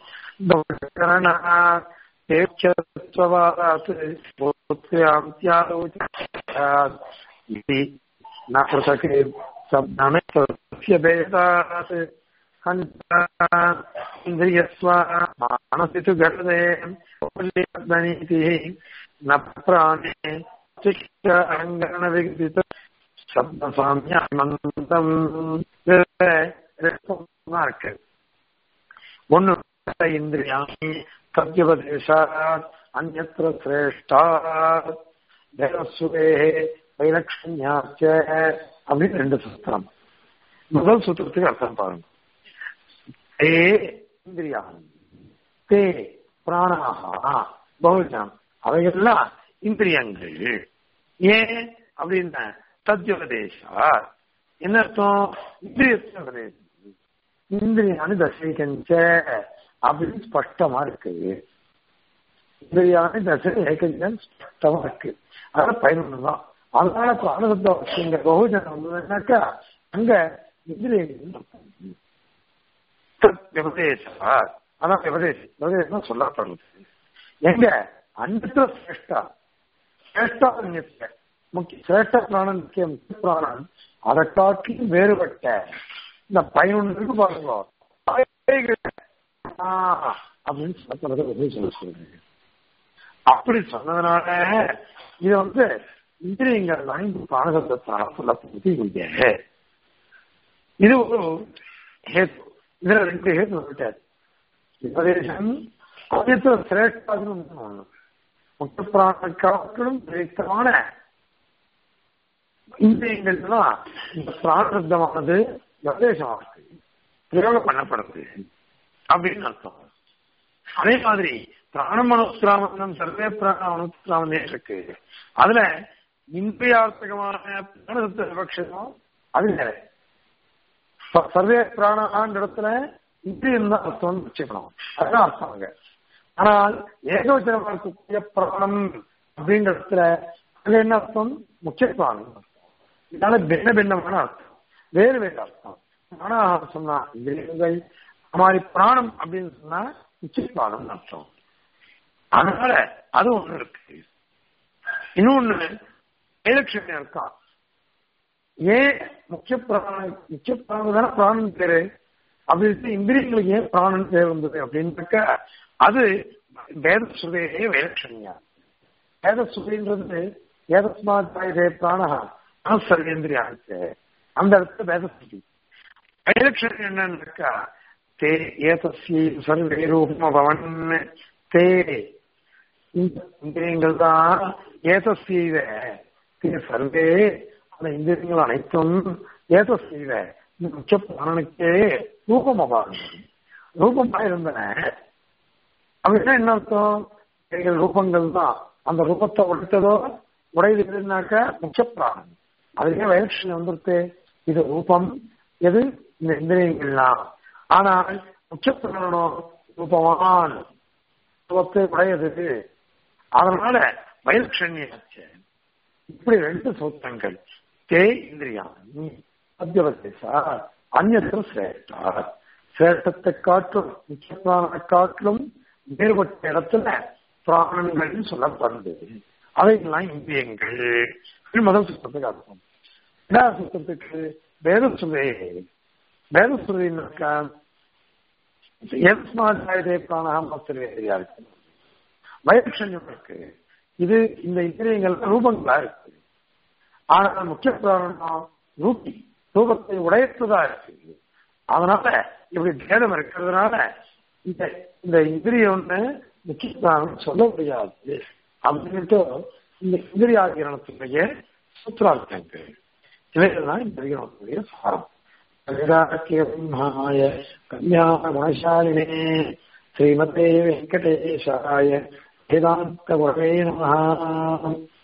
தேச்சவாதாத் போத்யாந்த்யாலோச்யாத் इति न पृथक् शब्दस्य भेदात् इन्द्रियस्वा मानसि तु गणदे नीतिः न प्राणे अङ्गणविगदित शब्दसाम्यानन्तम् இருக்கு ஒன்னு இந்திரியாணி சத்யபதேசாத் அந்நத்திர சிரேஷ்டாத் தேவசுவே வைலட்சண்யாச்ச அப்படின்னு ரெண்டு சூத்திரம் முதல் சூத்திரத்துக்கு அர்த்தம் பாருங்க தே இந்திரியாணி தே பிராணாகா பகுஜனம் அவைகள்லாம் இந்திரியங்கள் ஏன் அப்படின்னா தத்யோபதேசா என்ன அர்த்தம் இந்திரியத்தின் உபதேசம் இந்திரியானு தசைகஞ்ச அப்படின்னு ஸ்பஷ்டமா இருக்கு இந்திரியானு தசை ஏகஞ்சன் ஸ்பஷ்டமா இருக்கு அதெல்லாம் பயனுள்ளதான் அதனால பிராணசப்த வாக்கியங்க பகுஜனம் வந்ததுனாக்கா அங்க இந்திரியங்கள் விபதேசா அதான் விபதேசம் விபதேசம் சொல்லப்படுறது எங்க அன்னத்துல சிரேஷ்டா சிரேஷ்டா அந்நியத்துல முக்கிய சிரேஷ்ட பிராணம் முக்கிய முக்கிய பிராணம் அதை காட்டிலும் வேறுபட்ட இந்த பயனுள்ள இருக்கு பாருங்க அவைகள், ஆ, அப்படின்னு சொல்லப்படுறது வந்து சொல்ல சொல்றேன் அப்படி சொன்னதுனால இது வந்து இந்திரியங்கள் ஐந்து பிராணசப்தத்தால் சொல்லப்படுது இங்க இது ஒரு ஹேத்து இதுல ரெண்டு ஹேத்து வந்துட்டாரு உபதேசம் அனைத்து சிரேஷ்டாதுன்னு ஒண்ணு முக்கிய பிராணக்காட்டிலும் விரைத்தமான இந்திரியங்கள்லாம் இந்த பிராணசப்தமானது உபதேசமானது பிரயோகம் பண்ணப்படுறது அப்படின்னு அர்த்தம் அதே மாதிரி பிராணமனுஸ்திராமம் சர்வே பிராணமனுஸ்திராமனே இருக்கு அதுல இந்திரியார்த்தகமான பிராணசப்த விபக்ஷம் அது வேற ச- சர்வே பிராணான்ற இடத்துல இந்திரியம் தான் அர்த்தம் வச்சுக்கணும் அதுதான் அர்த்தம் அங்க ஆனால் ஏகவச்சனமா இருக்கக்கூடிய பிராணம் அப்படின்ற இடத்துல அங்க என்ன அர்த்தம் முக்கிய பிராணம் அர்த்தம். இதனால பின்ன பின்னமான அர்த்தம் வேறு வேறு அர்த்தம் ஆனா சொன்னா இந்திரியங்கள் மாதிரி பிராணம் அப்படின்னு சொன்னா முக்கிய பிராணம் அர்த்தம் அதனால அது ஒண்ணு இருக்கு இன்னொன்னு எலக்ஷன் இருக்கா ஏன் முக்கிய பிராணம் முக்கிய பிராணம் தானே பிராணன் பேரு அப்படின்னு இந்திரியங்களுக்கு ஏன் பிராணன் பேர் வந்தது அப்படின்னாக்க அது வேத சுதையே வேலட்சணியா வேத சுதைன்றது ஏதஸ்மாத்ே பிராணா சர்வேந்திரியா அந்த இடத்துல வேத சுதி வைலட்சணம் என்னன்னாக்கா தே ஏதஸ்யை சர்வே ரூபமபவன் தே இந்த இந்திரியங்கள் தான் ஏதஸ்யைவ தே சர்வே அந்த இந்திரியங்கள் அனைத்தும் ஏதஸ்யைவ இந்த முக்கிய பிராணனுக்கே ரூபமபாவம் ரூபமா இருந்தன அப்படின்னா என்ன அர்த்தம் இவைகள் ரூபங்கள் தான் அந்த ரூபத்தை உடைத்ததோ உடையது எதுனாக்க முக்கிய பிராணம் அதுலயே வைலட்சணம் வந்துருத்து இது ரூபம் எது இந்த இந்திரியங்கள்லாம் ஆனால் முக்கிய பிராணனோ ரூபவான் ரூபத்தை உடையது அதனால வைலட்சண்யாச்சு இப்படி ரெண்டு சூத்திரங்கள் தே இந்திரியா மத்தியவதேசா அந்நத்திர சிரேஷ்டா சிரேஷ்டத்தை காட்டும் முக்கியமான காட்டிலும் வேறுபட்ட இடத்துல பிராணங்கள் சொல்லப்படுது அவைகள்லாம் இந்திரியங்கள் முதல் சுத்தத்துக்கு அர்த்தம் இரண்டாவது சுத்தத்துக்கு வேத சுதை வேத சுதைன்னாக்கா எஸ்மாதே பிராணாமஸ்திரியா இருக்கு வைரக்ஷண்யம் இருக்கு இது இந்த இந்திரியங்கள் ரூபங்களா இருக்கு ஆனால் முக்கிய பிராணம் ரூபி ரூபத்தை உடையற்றதா இருக்கு அதனால இப்படி பேதம் இருக்கிறதுனால இந்த இந்த இந்திரியம் ஒண்ணு முக்கிய பிராணம் சொல்ல முடியாது அப்படின்ட்டு இந்த இந்திரியாகிரணத்துடைய சூத்திரார்த்தங்கள் இவைகள்லாம் இந்த அதிகரணத்துடைய சாரம் கவிதாக்கியமாய கல்யாண குணசாலினே ஸ்ரீமதே வெங்கடேஷாய வேதாந்த குரவே நம